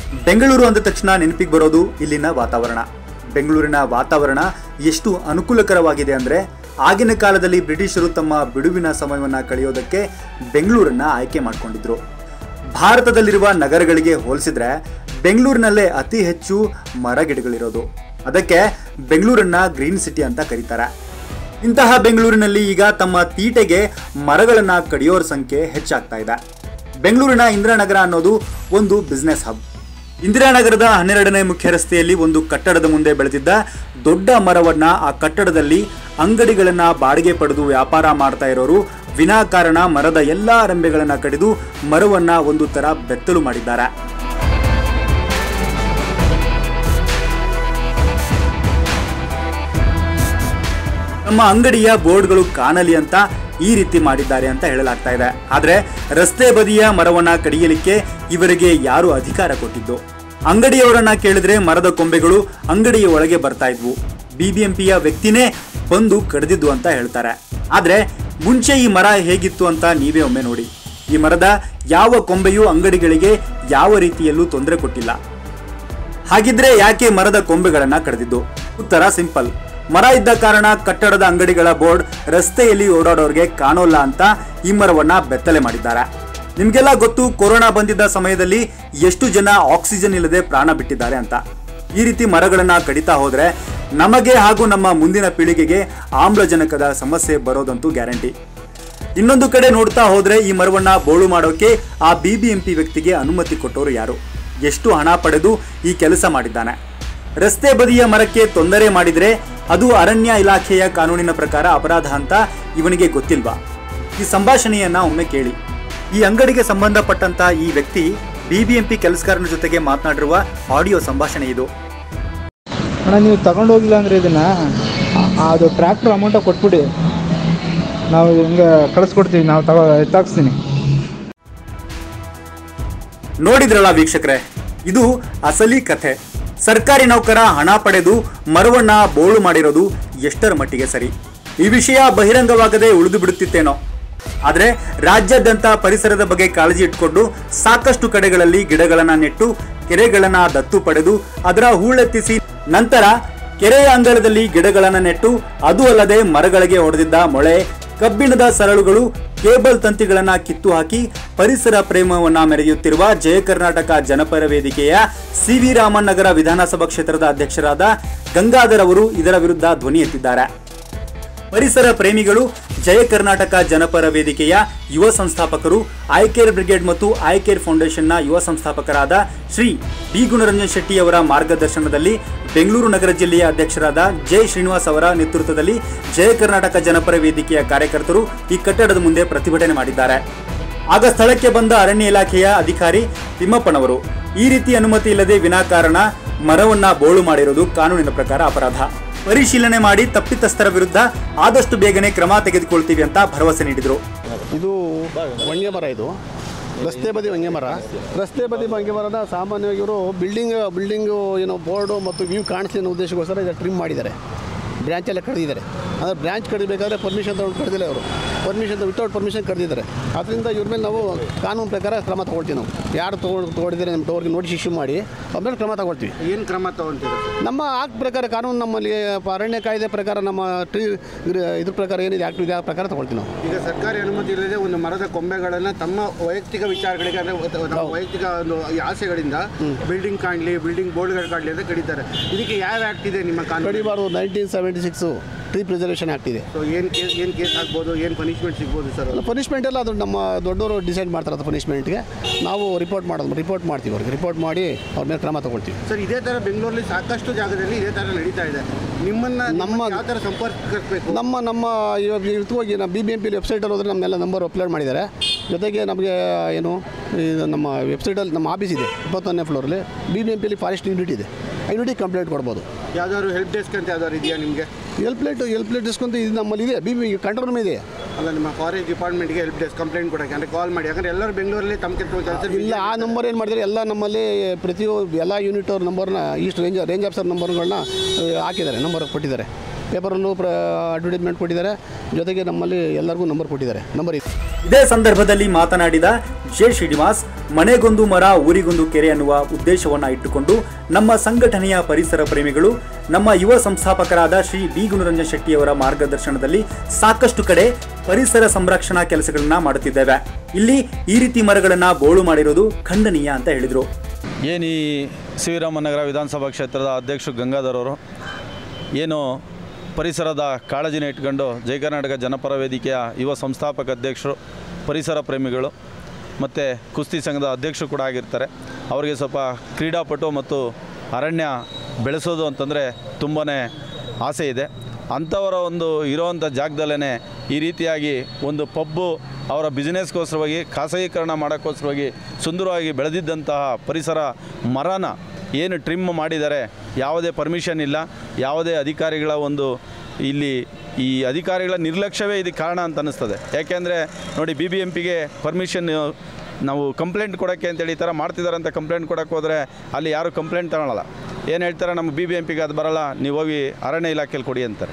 ಬೆಂಗಳೂರು ಅಂದ ತಕ್ಷಣ ನೆನಪಿಗೆ ಬರೋದು ಇಲ್ಲಿನ ವಾತಾವರಣ ಬೆಂಗಳೂರಿನ ವಾತಾವರಣ ಎಷ್ಟು ಅನುಕೂಲಕರವಾಗಿದೆ ಅಂದರೆ ಆಗಿನ ಕಾಲದಲ್ಲಿ ಬ್ರಿಟಿಷರು ತಮ್ಮ ಬಿಡುವಿನ ಸಮಯವನ್ನು ಕಳೆಯೋದಕ್ಕೆ ಬೆಂಗಳೂರನ್ನ ಆಯ್ಕೆ ಮಾಡಿಕೊಂಡಿದ್ರು ಭಾರತದಲ್ಲಿರುವ ನಗರಗಳಿಗೆ ಹೋಲಿಸಿದ್ರೆ ಬೆಂಗಳೂರಿನಲ್ಲೇ ಅತಿ ಹೆಚ್ಚು ಮರಗಿಡಗಳಿರೋದು ಅದಕ್ಕೆ ಬೆಂಗಳೂರನ್ನ ಗ್ರೀನ್ ಸಿಟಿ ಅಂತ ಕರೀತಾರೆ ಇಂತಹ ಬೆಂಗಳೂರಿನಲ್ಲಿ ಈಗ ತಮ್ಮ ತೀಟೆಗೆ ಮರಗಳನ್ನ ಕಡಿಯೋರ ಸಂಖ್ಯೆ ಹೆಚ್ಚಾಗ್ತಾ ಇದೆ ಬೆಂಗಳೂರಿನ ಇಂದಿರಾನಗರ ಅನ್ನೋದು ಒಂದು ಬಿಸ್ನೆಸ್ ಹಬ್ ಇಂದಿರಾನಗರದ ಹನ್ನೆರಡನೇ ಮುಖ್ಯ ರಸ್ತೆಯಲ್ಲಿ ಒಂದು ಕಟ್ಟಡದ ಮುಂದೆ ಬೆಳೆದಿದ್ದ ದೊಡ್ಡ ಮರವನ್ನ ಆ ಕಟ್ಟಡದಲ್ಲಿ ಅಂಗಡಿಗಳನ್ನ ಬಾಡಿಗೆ ಪಡೆದು ವ್ಯಾಪಾರ ಮಾಡ್ತಾ ಇರೋರು ವಿನಾಕಾರಣ ಮರದ ಎಲ್ಲಾ ರೆಂಬೆಗಳನ್ನ ಕಡಿದು ಮರವನ್ನ ಒಂದು ತರ ಬೆತ್ತಲು ಮಾಡಿದ್ದಾರೆ ನಮ್ಮ ಅಂಗಡಿಯ ಬೋರ್ಡ್ಗಳು ಕಾಣಲಿ ಅಂತ ಈ ರೀತಿ ಮಾಡಿದ್ದಾರೆ ಅಂತ ಹೇಳಲಾಗ್ತಾ ಇದೆ ಆದ್ರೆ ರಸ್ತೆ ಬದಿಯ ಮರವನ್ನ ಕಡಿಯಲಿಕ್ಕೆ ಇವರಿಗೆ ಯಾರು ಅಧಿಕಾರ ಕೊಟ್ಟಿದ್ದು ಅಂಗಡಿಯವರನ್ನ ಕೇಳಿದ್ರೆ ಮರದ ಕೊಂಬೆಗಳು ಅಂಗಡಿಯ ಒಳಗೆ ಬರ್ತಾ ಇದ್ವು ಬಿಬಿಎಂಪಿಯ ವ್ಯಕ್ತಿನೇ ಬಂದು ಕಡಿದಿದ್ದು ಅಂತ ಹೇಳ್ತಾರೆ ಆದ್ರೆ ಮುಂಚೆ ಈ ಮರ ಹೇಗಿತ್ತು ಅಂತ ನೀವೇ ಒಮ್ಮೆ ನೋಡಿ ಈ ಮರದ ಯಾವ ಕೊಂಬೆಯೂ ಅಂಗಡಿಗಳಿಗೆ ಯಾವ ರೀತಿಯಲ್ಲೂ ತೊಂದರೆ ಕೊಟ್ಟಿಲ್ಲ ಹಾಗಿದ್ರೆ ಯಾಕೆ ಮರದ ಕೊಂಬೆಗಳನ್ನ ಕಡಿದಿದ್ದು ಉತ್ತರ ಸಿಂಪಲ್ ಮರ ಇದ್ದ ಕಾರಣ ಕಟ್ಟಡದ ಅಂಗಡಿಗಳ ಬೋರ್ಡ್ ರಸ್ತೆಯಲ್ಲಿ ಓಡಾಡೋರ್ಗೆ ಕಾಣೋಲ್ಲ ಅಂತ ಈ ಮರವನ್ನ ಬೆತ್ತಲೆ ಮಾಡಿದ್ದಾರೆ ನಿಮ್ಗೆಲ್ಲ ಗೊತ್ತು ಕೊರೋನಾ ಬಂದಿದ್ದ ಸಮಯದಲ್ಲಿ ಎಷ್ಟು ಜನ ಆಕ್ಸಿಜನ್ ಇಲ್ಲದೆ ಪ್ರಾಣ ಬಿಟ್ಟಿದ್ದಾರೆ ಅಂತ ಈ ರೀತಿ ಮರಗಳನ್ನ ಕಡಿತಾ ಹೋದ್ರೆ ನಮಗೆ ಹಾಗೂ ನಮ್ಮ ಮುಂದಿನ ಪೀಳಿಗೆಗೆ ಆಮ್ಲಜನಕದ ಸಮಸ್ಯೆ ಬರೋದಂತೂ ಗ್ಯಾರಂಟಿ ಇನ್ನೊಂದು ಕಡೆ ನೋಡ್ತಾ ಹೋದ್ರೆ ಈ ಮರವನ್ನ ಬೋಳು ಮಾಡೋಕೆ ಆ ಬಿಬಿಎಂಪಿ ವ್ಯಕ್ತಿಗೆ ಅನುಮತಿ ಕೊಟ್ಟವರು ಯಾರು ಎಷ್ಟು ಹಣ ಪಡೆದು ಈ ಕೆಲಸ ಮಾಡಿದ್ದಾನೆ ರಸ್ತೆ ಬದಿಯ ಮರಕ್ಕೆ ತೊಂದರೆ ಮಾಡಿದ್ರೆ ಅದು ಅರಣ್ಯ ಇಲಾಖೆಯ ಕಾನೂನಿನ ಪ್ರಕಾರ ಅಪರಾಧ ಅಂತ ಇವನಿಗೆ ಗೊತ್ತಿಲ್ವಾ ಈ ಸಂಭಾಷಣೆಯನ್ನ ಒಮ್ಮೆ ಕೇಳಿ ಈ ಅಂಗಡಿಗೆ ಸಂಬಂಧಪಟ್ಟಂತ ಈ ವ್ಯಕ್ತಿ ಬಿಬಿಎಂಪಿ ಕೆಲಸಗಾರನ ಜೊತೆಗೆ ಮಾತನಾಡಿರುವ ಆಡಿಯೋ ಸಂಭಾಷಣೆ ಇದು ಅಣ್ಣ ನೀವು ತಗೊಂಡೋಗಿಲ್ಲ ಅಂದರೆ ಇದನ್ನು ಅದು ಟ್ರ್ಯಾಕ್ಟ್ರ್ ಅಮೌಂಟ ಕೊಟ್ಬಿಡಿ ನಾವು ಹಿಂಗೆ ಕಳಿಸ್ಕೊಡ್ತೀವಿ ನಾವು ತಗೋ ಎತ್ತಾಕ್ಸ್ತೀನಿ ನೋಡಿದ್ರಲ್ಲ ವೀಕ್ಷಕರೇ ಇದು ಅಸಲಿ ಕಥೆ ಸರ್ಕಾರಿ ನೌಕರ ಹಣ ಪಡೆದು ಮರವನ್ನ ಬೋಳು ಮಾಡಿರೋದು ಎಷ್ಟರ ಮಟ್ಟಿಗೆ ಸರಿ ಈ ವಿಷಯ ಬಹಿರಂಗವಾಗದೆ ಉಳಿದು ಬಿಡುತ್ತಿತ್ತೇನೋ ಆದ್ರೆ ರಾಜ್ಯಾದ್ಯಂತ ಪರಿಸರದ ಬಗ್ಗೆ ಕಾಳಜಿ ಇಟ್ಕೊಂಡು ಸಾಕಷ್ಟು ಕಡೆಗಳಲ್ಲಿ ಗಿಡಗಳನ್ನ ನೆಟ್ಟು ಕೆರೆಗಳನ್ನ ದತ್ತು ಪಡೆದು ಅದರ ಹೂಳೆತ್ತಿಸಿ ನಂತರ ಕೆರೆಯ ಅಂಗಳದಲ್ಲಿ ಗಿಡಗಳನ್ನ ನೆಟ್ಟು ಅದು ಅಲ್ಲದೆ ಮರಗಳಿಗೆ ಹೊಡೆದಿದ್ದ ಮೊಳೆ ಕಬ್ಬಿಣದ ಸರಳುಗಳು ಕೇಬಲ್ ತಂತಿಗಳನ್ನ ಕಿತ್ತು ಹಾಕಿ ಪರಿಸರ ಪ್ರೇಮವನ್ನ ಮೆರೆಯುತ್ತಿರುವ ಜಯ ಕರ್ನಾಟಕ ಜನಪರ ವೇದಿಕೆಯ ಸಿ ವಿ ರಾಮನ್ ನಗರ ವಿಧಾನಸಭಾ ಕ್ಷೇತ್ರದ ಅಧ್ಯಕ್ಷರಾದ ಗಂಗಾಧರ್ ಅವರು ಇದರ ವಿರುದ್ಧ ಧ್ವನಿ ಎತ್ತಿದ್ದಾರೆ ಪರಿಸರ ಪ್ರೇಮಿಗಳು ಜಯ ಕರ್ನಾಟಕ ಜನಪರ ವೇದಿಕೆಯ ಯುವ ಸಂಸ್ಥಾಪಕರು ಐಕೇರ್ ಬ್ರಿಗೇಡ್ ಮತ್ತು ಐಕೇರ್ ಫೌಂಡೇಶನ್ನ ಯುವ ಸಂಸ್ಥಾಪಕರಾದ ಶ್ರೀ ಬಿ ಗುಣರಂಜನ್ ಶೆಟ್ಟಿ ಅವರ ಮಾರ್ಗದರ್ಶನದಲ್ಲಿ ಬೆಂಗಳೂರು ನಗರ ಜಿಲ್ಲೆಯ ಅಧ್ಯಕ್ಷರಾದ ಜೆ ಶ್ರೀನಿವಾಸ್ ಅವರ ನೇತೃತ್ವದಲ್ಲಿ ಜಯ ಕರ್ನಾಟಕ ಜನಪರ ವೇದಿಕೆಯ ಕಾರ್ಯಕರ್ತರು ಈ ಕಟ್ಟಡದ ಮುಂದೆ ಪ್ರತಿಭಟನೆ ಮಾಡಿದ್ದಾರೆ ಆಗ ಸ್ಥಳಕ್ಕೆ ಬಂದ ಅರಣ್ಯ ಇಲಾಖೆಯ ಅಧಿಕಾರಿ ತಿಮ್ಮಪ್ಪನವರು ಈ ರೀತಿ ಅನುಮತಿ ಇಲ್ಲದೆ ವಿನಾಕಾರಣ ಮರವನ್ನ ಬೋಳು ಮಾಡಿರೋದು ಕಾನೂನಿನ ಪ್ರಕಾರ ಅಪರಾಧ ಪರಿಶೀಲನೆ ಮಾಡಿ ತಪ್ಪಿತಸ್ಥರ ವಿರುದ್ಧ ಆದಷ್ಟು ಬೇಗನೆ ಕ್ರಮ ತೆಗೆದುಕೊಳ್ತೀವಿ ಅಂತ ಭರವಸೆ ನೀಡಿದರು ಇದು ಹೊಂಗೆ ಮರ ಇದು ರಸ್ತೆ ಬದಿ ಹೊಂಗೆ ಮರ ರಸ್ತೆ ಬದಿ ಹೊಂಗೆ ಮರದ ಸಾಮಾನ್ಯವಾಗಿ ಇವರು ಬಿಲ್ಡಿಂಗ್ ಬಿಲ್ಡಿಂಗು ಏನೋ ಬೋರ್ಡು ಮತ್ತು ವ್ಯೂ ಕಾಣಿಸ್ಲಿ ಅನ್ನೋ ಉದ್ದೇಶಕ್ಕೋಸ್ಕರ ಇದನ್ನು ಟ್ರಿಮ್ ಮಾಡಿದ್ದಾರೆ ಬ್ರ್ಯಾಂಚೆಲ್ಲ ಕಡಿದಿದ್ದಾರೆ ಅಂದರೆ ಬ್ರ್ಯಾಂಚ್ ಕಡಿಬೇಕಾದ್ರೆ ಪರ್ಮಿಷನ್ ತಗೊಂಡು ಕಡ್ದಿಲ್ಲ ಅವರು ಪರ್ಮಿಷನ್ ವಿತೌಟ್ ಪರ್ಮಿಷನ್ ಕಡ್ದಿದ್ದಾರೆ ಅದರಿಂದ ಇವ್ರ ಮೇಲೆ ನಾವು ಕಾನೂನು ಪ್ರಕಾರ ಕ್ರಮ ತಗೊಳ್ತೀವಿ ನಾವು ಯಾರು ತೊಗೊಂಡು ತೊಗೊಂಡಿದ್ದಾರೆ ನಮ್ಮ ಟೋರ್ಗೆ ನೋಟಿಸ್ ಇಶ್ಯೂ ಮಾಡಿ ಅವ್ರ ಮೇಲೆ ಕ್ರಮ ತಗೊಳ್ತೀವಿ ಏನು ಕ್ರಮ ತಗೊಂತೀರ ನಮ್ಮ ಆಕ್ಟ್ ಪ್ರಕಾರ ಕಾನೂನು ನಮ್ಮಲ್ಲಿ ಪ- ಅರಣ್ಯ ಕಾಯ್ದೆ ಪ್ರಕಾರ ನಮ್ಮ ಟ್ರೀ ಇದ್ರ ಪ್ರಕಾರ ಏನಿದೆ ಆಕ್ಟ್ ಇದೆ ಆ ಪ್ರಕಾರ ತಗೊಳ್ತೀವಿ ನಾವು ಈಗ ಸರ್ಕಾರಿ ಅನುಮತಿ ಇಲ್ಲದೆ ಒಂದು ಮರದ ಕೊಂಬೆಗಳನ್ನು ತಮ್ಮ ವೈಯಕ್ತಿಕ ವಿಚಾರಗಳಿಗೆ ಅಂದರೆ ತಮ್ಮ ವೈಯಕ್ತಿಕ ಒಂದು ಈ ಆಸೆಗಳಿಂದ ಬಿಲ್ಡಿಂಗ್ ಕಾಣಲಿ ಬಿಲ್ಡಿಂಗ್ ಬೋರ್ಡ್ಗಳು ಕಾಣಲಿ ಅಂತ ಕಡಿತಾರೆ ಇದಕ್ಕೆ ಯಾವ ಆ್ಯಕ್ಟ್ ಇದೆ ನಿಮ್ಮ ಕಾನೂನು ಕಡಿಬಾರ್ದು nineteen seventy six tree preservation act ಇದೆ ಸೊ ಏನು ಕೇಸ್ ಏನು ಕೇಸ್ ಆಗ್ಬೋದು ಏನು ಪನಿಷ್ಮೆಂಟ್ ಸಿಗ್ಬೋದು ಸರ್ ಅಲ್ಲ ಪನಿಷ್ಮೆಂಟ್ ಎಲ್ಲ ಅದು ನಮ್ಮ ದೊಡ್ಡವರು ಡಿಸೈಡ್ ಮಾಡ್ತಾರೆ ಅದು ಪನಿಷ್ಮೆಂಟ್ಗೆ ನಾವು ರಿಪೋರ್ಟ್ ಮಾಡೋದು ರಿಪೋರ್ಟ್ ಮಾಡ್ತೀವಿ ಅವ್ರಿಗೆ ರಿಪೋರ್ಟ್ ಮಾಡಿ ಅವ್ರ ಮೇಲೆ ಕ್ರಮ ತಗೊಳ್ತೀವಿ ಸರ್ ಇದೇ ಥರ ಬೆಂಗಳೂರಲ್ಲಿ ಸಾಕಷ್ಟು ಜಾಗದಲ್ಲಿ ಇದೇ ಥರ ನಡೀತಾ ಇದೆ ನಿಮ್ಮನ್ನ ನಮ್ಮ- ಯಾವ ಥರ ಸಂಪರ್ಕಿಸಬೇಕು ನಮ್ಮ ನಮ್ಮ ಇವಾಗ ಇವತ್ತು ಹೋಗಿ ನಮ್ಮ ಬಿ ಬಿ ಎಂ ಪಿ ವೆಬ್ಸೈಟಲ್ಲಿ ಹೋದ್ರೆ ನಮ್ಮೆಲ್ಲ ನಂಬರ್ ಅಪ್ಲೋಡ್ ಮಾಡಿದ್ದಾರೆ ಜೊತೆಗೆ ನಮಗೆ ಏನು ಇದು ನಮ್ಮ ವೆಬ್ಸೈಟಲ್ಲಿ ನಮ್ಮ ಆಫೀಸ್ ಇದೆ ಇಪ್ಪತ್ತೊಂದನೇ ಫ್ಲೋರಲ್ಲಿ ಬಿ ಬಿ ಎಂ ಪಿಲಿ ಫಾರೆಸ್ಟ್ ಯೂನಿಟ್ ಇದೆ ಆ ಯೂನಿಟಿಗೆ ಕಂಪ್ಲೇಂಟ್ ಕೊಡ್ಬೋದು ಯಾವ್ದಾದ್ರು ಹೆಲ್ಪ್ ಡೆಸ್ಕ್ ಅಂತ ಯಾವ್ದಾದ್ರು ಇದೆಯಾ ನಿಮಗೆ ಎಲ್ ಪ್ಲೇಟ್ ಎಲ್ ಪ್ಲೇಟ್ ಡಿಸ್ಕೊಂತ ಇದು ನಮ್ಮಲ್ಲಿ ಇದೆ ಬಿ ಬಿ ಕಂಟ್ರೋಲ್ ರೂಮ್ ಇದೆ ಅಲ್ಲ ನಿಮ್ಮ ಫಾರೆಸ್ಟ್ ಡಿಪಾರ್ಟ್ಮೆಂಟ್ಗೆ ಹೆಲ್ಪ್ ಡೆಸ್ಕ್ ಕಂಪ್ಲೇಂಟ್ ಕೊಡೋಕ್ಕೆ ಅಂದರೆ ಕಾಲ್ ಮಾಡಿ ಯಾಕಂದ್ರೆ ಎಲ್ಲರೂ ಬೆಂಗಳೂರಲ್ಲಿ ತಮ್ಮ ಕೆಲಸ ಕೆಲಸ ಇಲ್ಲ ಆ ನಂಬರ್ ಏನು ಮಾಡಿದರೆ ಎಲ್ಲ ನಮ್ಮಲ್ಲಿ ಪ್ರತಿಯೊಬ್ಬ ಎಲ್ಲ ಯೂನಿಟ್ ಅವ್ರ ನಂಬರ್ನ ಇಷ್ಟು ರೇಂಜ್ ರೇಂಜ್ ಆಫೀಸರ್ ನಂಬರ್ಗಳನ್ನ ಹಾಕಿದ್ದಾರೆ ನಂಬರ್ ಕೊಟ್ಟಿದ್ದಾರೆ ಪೇಪರಲ್ಲೂ ಪ್ರ ಅಡ್ವರ್ಟೈಸ್ಮೆಂಟ್ ಕೊಟ್ಟಿದ್ದಾರೆ ಜೊತೆಗೆ ನಮ್ಮಲ್ಲಿ ಎಲ್ಲರಿಗೂ ನಂಬರ್ ಕೊಟ್ಟಿದ್ದಾರೆ ನಂಬರ್ ಇದೆ ಇದೇ ಸಂದರ್ಭದಲ್ಲಿ ಮಾತನಾಡಿದ ಜೆ ಶ್ರೀನಿವಾಸ್ ಮನೆಗೊಂದು ಮರ ಊರಿಗೊಂದು ಕೆರೆ ಅನ್ನುವ ಉದ್ದೇಶವನ್ನ ಇಟ್ಟುಕೊಂಡು ನಮ್ಮ ಸಂಘಟನೆಯ ಪರಿಸರ ಪ್ರೇಮಿಗಳು ನಮ್ಮ ಯುವ ಸಂಸ್ಥಾಪಕರಾದ ಶ್ರೀ ಬಿ ಗುಣರಂಜನ್ ಶೆಟ್ಟಿಯವರ ಮಾರ್ಗದರ್ಶನದಲ್ಲಿ ಸಾಕಷ್ಟು ಕಡೆ ಪರಿಸರ ಸಂರಕ್ಷಣಾ ಕೆಲಸಗಳನ್ನ ಮಾಡುತ್ತಿದ್ದೇವೆ ಇಲ್ಲಿ ಈ ರೀತಿ ಮರಗಳನ್ನ ಬೋಳು ಮಾಡಿರೋದು ಖಂಡನೀಯ ಅಂತ ಹೇಳಿದರು ಏನು ಈ ಸಿ ವಿ ರಾಮನಗರ ವಿಧಾನಸಭಾ ಕ್ಷೇತ್ರದ ಅಧ್ಯಕ್ಷರು ಗಂಗಾಧರ್ ಅವರು ಏನು ಪರಿಸರದ ಕಾಳಜಿನ ಇಟ್ಕೊಂಡು ಜಯ ಕರ್ನಾಟಕ ಜನಪರ ವೇದಿಕೆಯ ಯುವ ಸಂಸ್ಥಾಪಕ ಅಧ್ಯಕ್ಷರು ಪರಿಸರ ಪ್ರೇಮಿಗಳು ಮತ್ತು ಕುಸ್ತಿ ಸಂಘದ ಅಧ್ಯಕ್ಷರು ಕೂಡ ಆಗಿರ್ತಾರೆ ಅವರಿಗೆ ಸ್ವಲ್ಪ ಕ್ರೀಡಾಪಟು ಮತ್ತು ಅರಣ್ಯ ಬೆಳೆಸೋದು ಅಂತಂದರೆ ತುಂಬಾ ಆಸೆ ಇದೆ ಅಂಥವರ ಒಂದು ಇರೋವಂಥ ಜಾಗದಲ್ಲೇ ಈ ರೀತಿಯಾಗಿ ಒಂದು ಪಬ್ಬು ಅವರ ಬಿಸ್ನೆಸ್ಗೋಸ್ಕರವಾಗಿ ಖಾಸಗೀಕರಣ ಮಾಡೋಕ್ಕೋಸ್ಕರವಾಗಿ ಸುಂದರವಾಗಿ ಬೆಳೆದಿದ್ದಂತಹ ಪರಿಸರ ಮರನ ಏನು ಟ್ರಿಮ್ ಮಾಡಿದ್ದಾರೆ ಯಾವುದೇ ಪರ್ಮಿಷನ್ ಇಲ್ಲ ಯಾವುದೇ ಅಧಿಕಾರಿಗಳ ಒಂದು ಇಲ್ಲಿ ಈ ಅಧಿಕಾರಿಗಳ ನಿರ್ಲಕ್ಷ್ಯವೇ ಇದಕ್ಕೆ ಕಾರಣ ಅಂತ ಅನ್ನಿಸ್ತದೆ ಯಾಕೆಂದರೆ ನೋಡಿ ಬಿ ಬಿ ಎಂ ಪಿಗೆ ಪರ್ಮಿಷನ್ ನಾವು ಕಂಪ್ಲೇಂಟ್ ಕೊಡೋಕ್ಕೆ ಅಂತೇಳಿ ಈ ಥರ ಮಾಡ್ತಿದ್ದಾರೆ ಅಂತ ಕಂಪ್ಲೇಂಟ್ ಕೊಡೋಕ್ಕೆ ಹೋದರೆ ಅಲ್ಲಿ ಯಾರು ಕಂಪ್ಲೇಂಟ್ ತಗೊಳ್ಳಲ್ಲ ಏನು ಹೇಳ್ತಾರೆ ನಮ್ಮ ಬಿ ಬಿ ಎಂ ಪಿಗೆ ಅದು ಬರಲ್ಲ ನೀವು ಹೋಗಿ ಅರಣ್ಯ ಇಲಾಖೆಯಲ್ಲಿ ಕೊಡಿ ಅಂತಾರೆ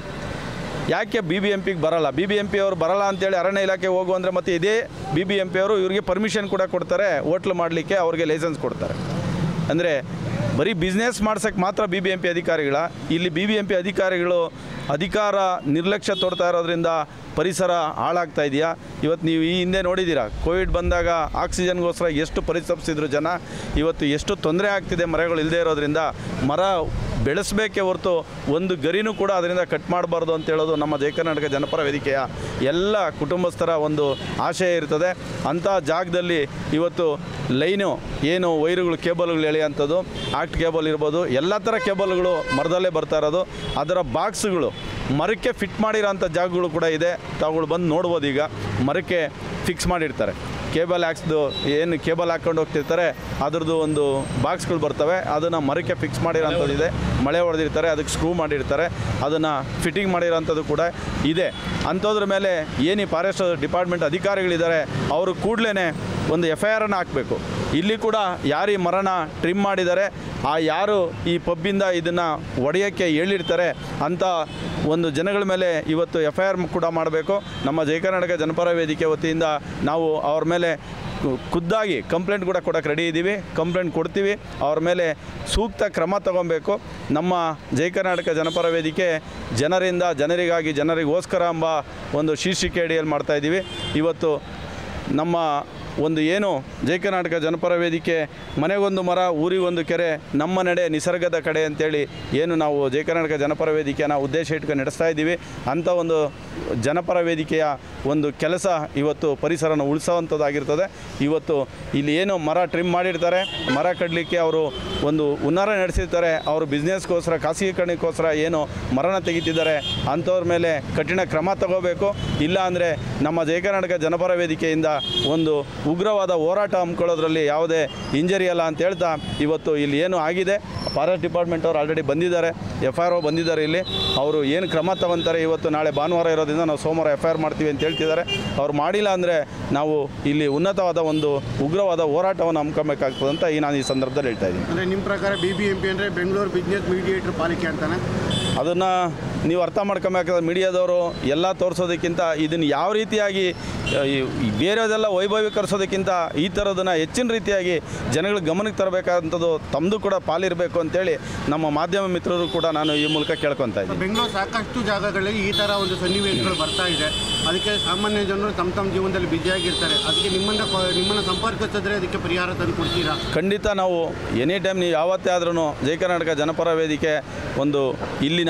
ಯಾಕೆ ಬಿ ಬಿ ಎಂ ಪಿಗೆ ಬರಲ್ಲ ಬಿ ಬಿ ಎಂ ಪಿ ಅವರು ಬರಲ್ಲ ಅಂತೇಳಿ ಅರಣ್ಯ ಇಲಾಖೆ ಹೋಗು ಅಂದರೆ ಮತ್ತೆ ಇದೇ ಬಿ ಬಿ ಎಂ ಪಿ ಅವರು ಇವರಿಗೆ ಪರ್ಮಿಷನ್ ಕೂಡ ಕೊಡ್ತಾರೆ ಹೋಟ್ಲು ಮಾಡಲಿಕ್ಕೆ ಅವ್ರಿಗೆ ಲೈಸೆನ್ಸ್ ಕೊಡ್ತಾರೆ ಅಂದರೆ ಬರೀ ಬಿಸ್ನೆಸ್ ಮಾಡ್ಸೋಕ್ಕೆ ಮಾತ್ರ ಬಿ ಬಿ ಎಂ ಪಿ ಅಧಿಕಾರಿಗಳ ಇಲ್ಲಿ ಬಿ ಬಿ ಎಂ ಪಿ ಅಧಿಕಾರಿಗಳು ಅಧಿಕಾರ ನಿರ್ಲಕ್ಷ್ಯ ತೋರ್ತಾ ಇರೋದ್ರಿಂದ ಪರಿಸರ ಹಾಳಾಗ್ತಾ ಇದೆಯಾ ಇವತ್ತು ನೀವು ಈ ಹಿಂದೆ ನೋಡಿದ್ದೀರಾ ಕೋವಿಡ್ ಬಂದಾಗ ಆಕ್ಸಿಜನ್ಗೋಸ್ಕರ ಎಷ್ಟು ಪರಿತಪಿಸಿದ್ರು ಜನ ಇವತ್ತು ಎಷ್ಟು ತೊಂದರೆ ಆಗ್ತಿದೆ ಮರಗಳು ಇಲ್ಲದೆ ಇರೋದ್ರಿಂದ ಮರ ಬೆಳೆಸಬೇಕೇ ಹೊರತು ಒಂದು ಗರಿನೂ ಕೂಡ ಅದರಿಂದ ಕಟ್ ಮಾಡಬಾರ್ದು ಅಂತ ಹೇಳೋದು ನಮ್ಮ ಜಯ ಕರ್ನಾಟಕ ಜನಪರ ವೇದಿಕೆಯ ಎಲ್ಲ ಕುಟುಂಬಸ್ಥರ ಒಂದು ಆಶಯ ಇರ್ತದೆ ಅಂಥ ಜಾಗದಲ್ಲಿ ಇವತ್ತು ಲೈನು ಏನು ವೈರುಗಳು ಕೇಬಲ್ಗಳು ಎಳೆಯುವಂಥದ್ದು ಆಕ್ಟ್ ಕೇಬಲ್ ಇರ್ಬೋದು ಎಲ್ಲ ಥರ ಕೇಬಲ್ಗಳು ಮರದಲ್ಲೇ ಬರ್ತಾ ಇರೋದು ಅದರ ಬಾಕ್ಸ್ಗಳು ಮರಕ್ಕೆ ಫಿಟ್ ಮಾಡಿರೋಂಥ ಜಾಗಗಳು ಕೂಡ ಇದೆ ತಾವುಗಳು ಬಂದು ನೋಡ್ಬೋದು ಈಗ ಮರಕ್ಕೆ ಫಿಕ್ಸ್ ಮಾಡಿರ್ತಾರೆ ಕೇಬಲ್ ಹಾಕ್ಸ್ದು ಏನು ಕೇಬಲ್ ಹಾಕ್ಕೊಂಡು ಹೋಗ್ತಿರ್ತಾರೆ ಅದ್ರದ್ದು ಒಂದು ಬಾಕ್ಸ್ಗಳು ಬರ್ತವೆ ಅದನ್ನು ಮರಕ್ಕೆ ಫಿಕ್ಸ್ ಮಾಡಿರೋಂಥದ್ದು ಇದೆ ಮಳೆ ಹೊಡೆದಿರ್ತಾರೆ ಅದಕ್ಕೆ ಸ್ಕ್ರೂ ಮಾಡಿರ್ತಾರೆ ಅದನ್ನು ಫಿಟ್ಟಿಂಗ್ ಮಾಡಿರೋಂಥದ್ದು ಕೂಡ ಇದೆ ಅಂಥದ್ರ ಮೇಲೆ ಏನು ಈ ಫಾರೆಸ್ಟ್ ಡಿಪಾರ್ಟ್ಮೆಂಟ್ ಅಧಿಕಾರಿಗಳಿದ್ದಾರೆ ಅವರು ಕೂಡಲೇ ಒಂದು ಎಫ್ ಐ ಆರನ್ನು ಹಾಕಬೇಕು ಇಲ್ಲಿ ಕೂಡ ಯಾರು ಈ ಮರನ ಟ್ರಿಮ್ ಮಾಡಿದ್ದಾರೆ ಆ ಯಾರು ಈ ಪಬ್ಬಿಂದ ಇದನ್ನು ಒಡೆಯೋಕ್ಕೆ ಹೇಳಿರ್ತಾರೆ ಅಂಥ ಒಂದು ಜನಗಳ ಮೇಲೆ ಇವತ್ತು ಎಫ್ ಐ ಆರ್ ಕೂಡ ಮಾಡಬೇಕು ನಮ್ಮ ಜಯ ಕರ್ನಾಟಕ ಜನಪರ ವೇದಿಕೆ ವತಿಯಿಂದ ನಾವು ಅವ್ರ ಮೇಲೆ ಕು- ಖುದ್ದಾಗಿ ಕಂಪ್ಲೇಂಟ್ ಕೂಡ ಕೊಡೋಕೆ ರೆಡಿ ಇದ್ದೀವಿ ಕಂಪ್ಲೇಂಟ್ ಕೊಡ್ತೀವಿ ಅವ್ರ ಮೇಲೆ ಸೂಕ್ತ ಕ್ರಮ ತಗೊಬೇಕು ನಮ್ಮ ಜಯ ಕರ್ನಾಟಕ ಜನಪರ ವೇದಿಕೆ ಜನರಿಂದ ಜನರಿಗಾಗಿ ಜನರಿಗೋಸ್ಕರ ಎಂಬ ಒಂದು ಶೀರ್ಷಿಕೆ ಅಡಿಯಲ್ಲಿ ಮಾಡ್ತಾ ಇದ್ದೀವಿ ಇವತ್ತು ನಮ್ಮ ಒಂದು ಏನು ಜಯ ಕರ್ನಾಟಕ ಜನಪರ ವೇದಿಕೆ ಮನೆಗೊಂದು ಮರ ಊರಿಗೊಂದು ಕೆರೆ ನಮ್ಮ ನಡೆ ನಿಸರ್ಗದ ಕಡೆ ಅಂತೇಳಿ ಏನು ನಾವು ಜಯ ಕರ್ನಾಟಕ ಜನಪರ ವೇದಿಕೆಯನ್ನು ಉದ್ದೇಶ ಇಟ್ಕೊಂಡು ನಡೆಸ್ತಾ ಇದ್ದೀವಿ ಅಂಥ ಒಂದು ಜನಪರ ವೇದಿಕೆಯ ಒಂದು ಕೆಲಸ ಇವತ್ತು ಪರಿಸರನ ಉಳಿಸೋವಂಥದ್ದಾಗಿರ್ತದೆ ಇವತ್ತು ಇಲ್ಲಿ ಏನು ಮರ ಟ್ರಿಮ್ ಮಾಡಿರ್ತಾರೆ ಮರ ಕಡಲಿಕ್ಕೆ ಅವರು ಒಂದು ಹುನ್ನಾರ ನಡೆಸಿರ್ತಾರೆ ಅವರು ಬಿಸ್ನೆಸ್ಗೋಸ್ಕರ ಖಾಸಗೀಕರಣಕ್ಕೋಸ್ಕರ ಏನು ಮರನ ತೆಗಿತಿದ್ದಾರೆ ಅಂಥವ್ರ ಮೇಲೆ ಕಠಿಣ ಕ್ರಮ ತಗೋಬೇಕು ಇಲ್ಲ ಅಂದರೆ ನಮ್ಮ ಜಯ ಕರ್ನಾಟಕ ಜನಪರ ವೇದಿಕೆಯಿಂದ ಒಂದು ಉಗ್ರವಾದ ಹೋರಾಟ ಹಮ್ಮಿಕೊಳ್ಳೋದ್ರಲ್ಲಿ ಯಾವುದೇ ಇಂಜರಿ ಅಲ್ಲ ಅಂತ ಹೇಳ್ತಾ ಇವತ್ತು ಇಲ್ಲಿ ಏನು ಆಗಿದೆ ಫಾರೆಸ್ಟ್ ಡಿಪಾರ್ಟ್ಮೆಂಟ್ ಅವರು ಆಲ್ರೆಡಿ ಬಂದಿದ್ದಾರೆ ಎಫ್ ಐ ಆರ್ ಬಂದಿದ್ದಾರೆ ಇಲ್ಲಿ ಅವರು ಏನು ಕ್ರಮ ತಗೊಂತಾರೆ ಇವತ್ತು ನಾಳೆ ಭಾನುವಾರ ಇರೋದ್ರಿಂದ ನಾವು ಸೋಮವಾರ ಎಫ್ ಐ ಆರ್ ಮಾಡ್ತೀವಿ ಅಂತ ಹೇಳ್ತಿದ್ದಾರೆ ಅವ್ರು ಮಾಡಿಲ್ಲ ಅಂದರೆ ನಾವು ಇಲ್ಲಿ ಉನ್ನತವಾದ ಒಂದು ಉಗ್ರವಾದ ಹೋರಾಟವನ್ನು ಹಮ್ಮಿಕೊಬೇಕಾಗ್ತದೆ ಅಂತ ಈ ನಾನು ಈ ಸಂದರ್ಭದಲ್ಲಿ ಹೇಳ್ತಾ ಇದ್ದೀನಿ ಅಂದರೆ ನಿಮ್ಮ ಪ್ರಕಾರ ಬಿ ಬಿ ಎಂ ಪಿ ಅಂದರೆ ಬೆಂಗಳೂರು ಬಿಸ್ನೆಸ್ ಮೀಡಿಯೇಟರ್ ಪಾಲಿಕೆ ಅಂತಾನೆ ಅದನ್ನು ನೀವು ಅರ್ಥ ಮಾಡ್ಕೊಬೇಕಾದ್ರೆ ಮೀಡಿಯಾದವರು ಎಲ್ಲ ತೋರಿಸೋದಕ್ಕಿಂತ ಇದನ್ನು ಯಾವ ರೀತಿಯಾಗಿ ಆ, ಈ ಈ ಬೇರೆದೆಲ್ಲ ವೈಭವೀಕರಿಸೋದಕ್ಕಿಂತ ಈ ಥರದನ್ನು ಹೆಚ್ಚಿನ ರೀತಿಯಾಗಿ ಜನಗಳ ಗಮನಕ್ಕೆ ತರಬೇಕಾದಂಥದ್ದು ತಮ್ಮದು ಕೂಡ ಪಾಲಿರಬೇಕು ಅಂತೇಳಿ ನಮ್ಮ ಮಾಧ್ಯಮ ಮಿತ್ರರು ಕೂಡ ನಾನು ಈ ಮೂಲಕ ಕೇಳ್ಕೊತಾ ಇದ್ದೀನಿ ಬೆಂಗಳೂರು ಸಾಕಷ್ಟು ಜಾಗಗಳಲ್ಲಿ ಈ ಥರ ಒಂದು ಸನ್ನಿವೇಶಗಳು ಬರ್ತಾ ಇದೆ ಅದಕ್ಕೆ ಸಾಮಾನ್ಯ ಜನರು ತಮ್ಮ ತಮ್ಮ ಜೀವನದಲ್ಲಿ ಬ್ಯುಸಿಯಾಗಿರ್ತಾರೆ ಅದಕ್ಕೆ ನಿಮ್ಮನ್ನ ಕ- ನಿಮ್ಮನ್ನ ಸಂಪರ್ಕಿಸಿದ್ರೆ ಅದಕ್ಕೆ ಪರಿಹಾರ ತಂದು ಕೊಡ್ತೀರಾ ಖಂಡಿತ ನಾವು ಎನಿ ಟೈಮ್ ನೀವು ಯಾವತ್ತೇ ಆದ್ರೂ ಜಯ ಕರ್ನಾಟಕ ಜನಪರ ವೇದಿಕೆ ಒಂದು ಇಲ್ಲಿನ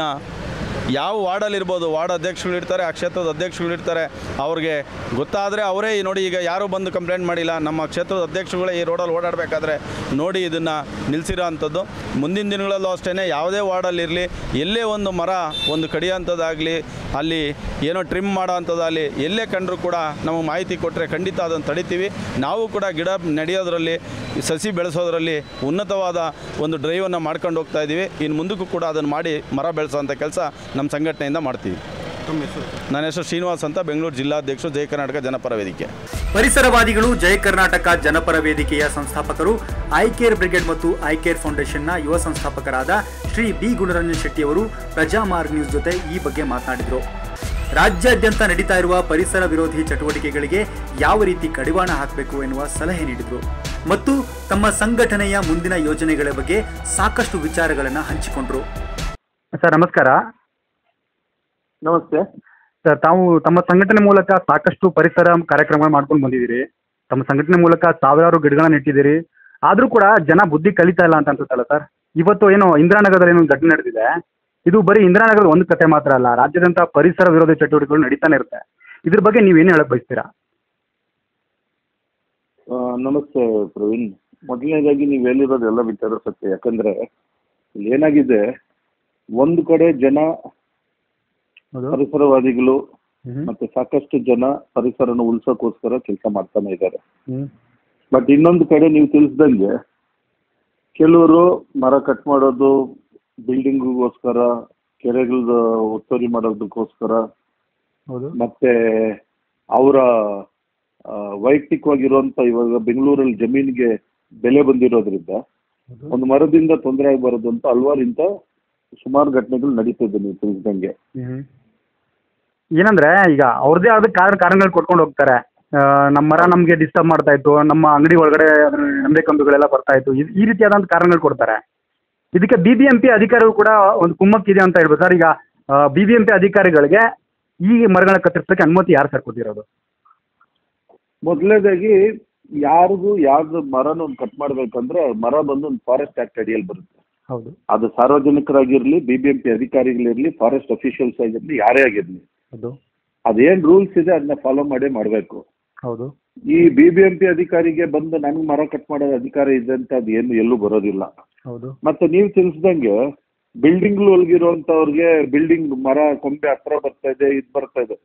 ಯಾವ ವಾರ್ಡಲ್ಲಿರ್ಬೋದು ವಾರ್ಡ್ ಅಧ್ಯಕ್ಷಗಳು ಇರ್ತಾರೆ ಆ ಕ್ಷೇತ್ರದ ಅಧ್ಯಕ್ಷಗಳು ಇರ್ತಾರೆ ಅವ್ರಿಗೆ ಗೊತ್ತಾದರೆ ಅವರೇ ಈ ನೋಡಿ ಈಗ ಯಾರೂ ಬಂದು ಕಂಪ್ಲೇಂಟ್ ಮಾಡಿಲ್ಲ ನಮ್ಮ ಕ್ಷೇತ್ರದ ಅಧ್ಯಕ್ಷಗಳೇ ಈ ರೋಡಲ್ಲಿ ಓಡಾಡಬೇಕಾದ್ರೆ ನೋಡಿ ಇದನ್ನು ನಿಲ್ಲಿಸಿರೋ ಅಂಥದ್ದು ಮುಂದಿನ ದಿನಗಳಲ್ಲೂ ಅಷ್ಟೇ ಯಾವುದೇ ವಾರ್ಡಲ್ಲಿರಲಿ ಎಲ್ಲೇ ಒಂದು ಮರ ಒಂದು ಕಡಿಯೋಂಥದ್ದಾಗಲಿ ಅಲ್ಲಿ ಏನೋ ಟ್ರಿಮ್ ಮಾಡೋ ಅಂಥದ್ದಾಗಲಿ ಎಲ್ಲೇ ಕಂಡರೂ ಕೂಡ ನಮಗೆ ಮಾಹಿತಿ ಕೊಟ್ಟರೆ ಖಂಡಿತ ಅದನ್ನು ತಡಿತೀವಿ ನಾವು ಕೂಡ ಗಿಡ ನಡೆಯೋದ್ರಲ್ಲಿ ಸಸಿ ಬೆಳೆಸೋದ್ರಲ್ಲಿ ಉನ್ನತವಾದ ಒಂದು ಡ್ರೈವನ್ನು ಮಾಡ್ಕೊಂಡು ಹೋಗ್ತಾ ಇದ್ದೀವಿ ಇನ್ನು ಮುಂದಕ್ಕೂ ಕೂಡ ಅದನ್ನು ಮಾಡಿ ಮರ ಬೆಳೆಸೋಂಥ ಕೆಲಸ ನಮ್ಮ ಸಂಘಟನೆಯಿಂದ ಮಾಡ್ತೀವಿ ತಮ್ಮ ಹೆಸರು ನನ್ನ ಹೆಸರು ಶ್ರೀನಿವಾಸ್ ಅಂತ ಬೆಂಗಳೂರು ಜಿಲ್ಲಾಧ್ಯಕ್ಷರು ಜಯ ಕರ್ನಾಟಕ ಜನಪರ ವೇದಿಕೆ ಪರಿಸರವಾದಿಗಳು ಜಯ ಕರ್ನಾಟಕ ಜನಪರ ವೇದಿಕೆಯ ಸಂಸ್ಥಾಪಕರು ಐಕೇರ್ ಬ್ರಿಗೇಡ್ ಮತ್ತು ಐಕೇರ್ ಫೌಂಡೇಶನ್ನ ಯುವ ಸಂಸ್ಥಾಪಕರಾದ ಶ್ರೀ ಬಿ ಗುಣರಂಜನ್ ಶೆಟ್ಟಿಯವರು ಪ್ರಜಾಮಾರ್ಗ್ ನ್ಯೂಸ್ ಜೊತೆ ಈ ಬಗ್ಗೆ ಮಾತನಾಡಿದರು ರಾಜ್ಯಾದ್ಯಂತ ನಡೀತಾ ಇರುವ ಪರಿಸರ ವಿರೋಧಿ ಚಟುವಟಿಕೆಗಳಿಗೆ ಯಾವ ರೀತಿ ಕಡಿವಾಣ ಹಾಕಬೇಕು ಎನ್ನುವ ಸಲಹೆ ನೀಡಿದರು ಮತ್ತು ತಮ್ಮ ಸಂಘಟನೆಯ ಮುಂದಿನ ಯೋಜನೆಗಳ ಬಗ್ಗೆ ಸಾಕಷ್ಟು ವಿಚಾರಗಳನ್ನು ಹಂಚಿಕೊಂಡ್ರು ಸರ್ ನಮಸ್ಕಾರ ನಮಸ್ತೆ ಸರ್ ತಾವು ತಮ್ಮ ಸಂಘಟನೆ ಮೂಲಕ ಸಾಕಷ್ಟು ಪರಿಸರ ಕಾರ್ಯಕ್ರಮ ಮಾಡ್ಕೊಂಡು ಬಂದಿದ್ದೀರಿ ತಮ್ಮ ಸಂಘಟನೆ ಮೂಲಕ ಸಾವಿರಾರು ಗಿಡಗಳನ್ನ ನೆಟ್ಟಿದ್ದೀರಿ ಆದರೂ ಕೂಡ ಜನ ಬುದ್ಧಿ ಕಲಿತಾ ಇಲ್ಲ ಅಂತ ಅನ್ಸುತ್ತಲ್ಲ ಸರ್ ಇವತ್ತು ಏನೋ ಇಂದಿರಾನಗರದಲ್ಲಿ ಏನೋ ಒಂದು ಘಟನೆ ನಡೆದಿದೆ ಇದು ಬರೀ ಇಂದಿರಾನಗರದ ಒಂದು ಕತೆ ಮಾತ್ರ ಅಲ್ಲ ರಾಜ್ಯಾದ್ಯಂತ ಪರಿಸರ ವಿರೋಧಿ ಚಟುವಟಿಕೆಗಳು ನಡೀತಾನೆ ಇರುತ್ತೆ ಇದ್ರ ಬಗ್ಗೆ ನೀವೇನು ಹೇಳಕ್ ಬಯಸ್ತೀರಾ ಆ, ನಮಸ್ತೆ ಪ್ರವೀಣ್ ಮೊದಲನೇದಾಗಿ ನೀವು ಹೇಳಿರೋದು ಎಲ್ಲ ವಿಚಾರ ಸತ್ಯ ಯಾಕಂದ್ರೆ ಇಲ್ಲಿ ಏನಾಗಿದೆ ಒಂದು ಕಡೆ ಜನ ಪರಿಸರವಾದಿಗಳು ಮತ್ತೆ ಸಾಕಷ್ಟು ಜನ ಪರಿಸರನ ಉಳಿಸೋಕ್ಕೋಸ್ಕರ ಕೆಲಸ ಮಾಡ್ತಾನೆ ಇದ್ದಾರೆ ಬಟ್ ಇನ್ನೊಂದು ಕಡೆ ನೀವು ತಿಳಿಸ್ದಂಗೆ ಕೆಲವರು ಮರ ಕಟ್ ಮಾಡೋದು ಬಿಲ್ಡಿಂಗ್ಗೋಸ್ಕರ ಕೆರೆಗಳದ ಒತ್ತುವರಿ ಮಾಡೋದಕ್ಕೋಸ್ಕರ ಹೌದು ಮತ್ತೆ ಅವರ ವೈಯಕ್ತಿಕವಾಗಿರುವಂತ ಇವಾಗ ಬೆಂಗಳೂರಲ್ಲಿ ಜಮೀನಿಗೆ ಬೆಲೆ ಬಂದಿರೋದ್ರಿಂದ ಒಂದು ಮರದಿಂದ ತೊಂದರೆ ಆಗಬಾರದು ಅಂತ ಹಲವಾರು ಇಂಥ ಸುಮಾರು ಘಟನೆಗಳು ನಡೀತಿದೆ ನೀವು ತಿಳಿಸ್ದಂಗೆ ಏನಂದ್ರೆ ಈಗ ಅವ್ರದೇ ಆದ ಕಾರಣ ಕಾರಣಗಳು ಕೊಟ್ಕೊಂಡು ಹೋಗ್ತಾರೆ ಆ, ನಮ್ಮ ಮರ ನಮಗೆ ಡಿಸ್ಟರ್ಬ್ ಮಾಡ್ತಾ ಇತ್ತು ನಮ್ಮ ಅಂಗಡಿ ಒಳಗಡೆ ಅದ್ರ ನಂಬೆ ಕಂಬಿಗಳೆಲ್ಲ ಬರ್ತಾ ಇತ್ತು ಈ- ಈ ರೀತಿಯಾದಂಥ ಕಾರಣಗಳು ಕೊಡ್ತಾರೆ ಇದಕ್ಕೆ ಬಿ ಬಿ ಎಂ ಪಿ ಅಧಿಕಾರಿಗಳು ಕೂಡ ಒಂದು ಕುಮ್ಮಕ್ಕಿದೆ ಅಂತ ಹೇಳ್ಬೋದು ಸರ್ ಈಗ ಬಿ ಬಿ ಎಂ ಪಿ ಅಧಿಕಾರಿಗಳಿಗೆ ಈ ಮರಗಳನ್ನ ಕತ್ತರಿಸೋಕ್ಕೆ ಅನುಮತಿ ಯಾರು ಸರ್ ಕೊಟ್ಟಿರೋದು ಮೊದಲನೇದಾಗಿ ಯಾರಿಗೂ ಯಾವ್ದು ಮರನ ಒಂದು ಕಟ್ ಮಾಡ್ಬೇಕಂದ್ರೆ ಮರ ಬಂದು ಒಂದು ಫಾರೆಸ್ಟ್ ಆಕ್ಟ್ ಅಡಿಯಲ್ಲಿ ಬರುತ್ತೆ ಹೌದು ಅದು ಸಾರ್ವಜನಿಕರಾಗಿರ್ಲಿ ಬಿ ಬಿ ಎಂ ಪಿ ಅಧಿಕಾರಿಗಳಿರ್ಲಿ ಫಾರೆಸ್ಟ್ ಅಫಿಷಿಯಲ್ಸ್ ಆಗಿರ್ಲಿ ಯಾರೇ ಆಗಿರ್ಲಿ ಹೌದು ಅದೇನ್ ರೂಲ್ಸ್ ಇದೆ ಅದನ್ನ ಫಾಲೋ ಮಾಡೇ ಮಾಡಬೇಕು ಹೌದು ಈ ಬಿ ಬಿ ಎಂ ಪಿ ಅಧಿಕಾರಿಗೆ ಬಂದು ನನ್ಗೆ ಮರ ಕಟ್ ಮಾಡೋ ಅಧಿಕಾರ ಇದೆ ಅಂತ ಅದು ಏನು ಎಲ್ಲೂ ಬರೋದಿಲ್ಲ ಹೌದು ಮತ್ತೆ ನೀವು ತಿಳಿಸ್ದಂಗೆ ಬಿಲ್ಡಿಂಗ್ ಒಳಗಿರುವಂತವ್ರಿಗೆ ಬಿಲ್ಡಿಂಗ್ ಮರ ಕೊಂಬೆ ಹತ್ರ ಬರ್ತಾ ಇದೆ ಇದು ಬರ್ತಾ ಇದೆ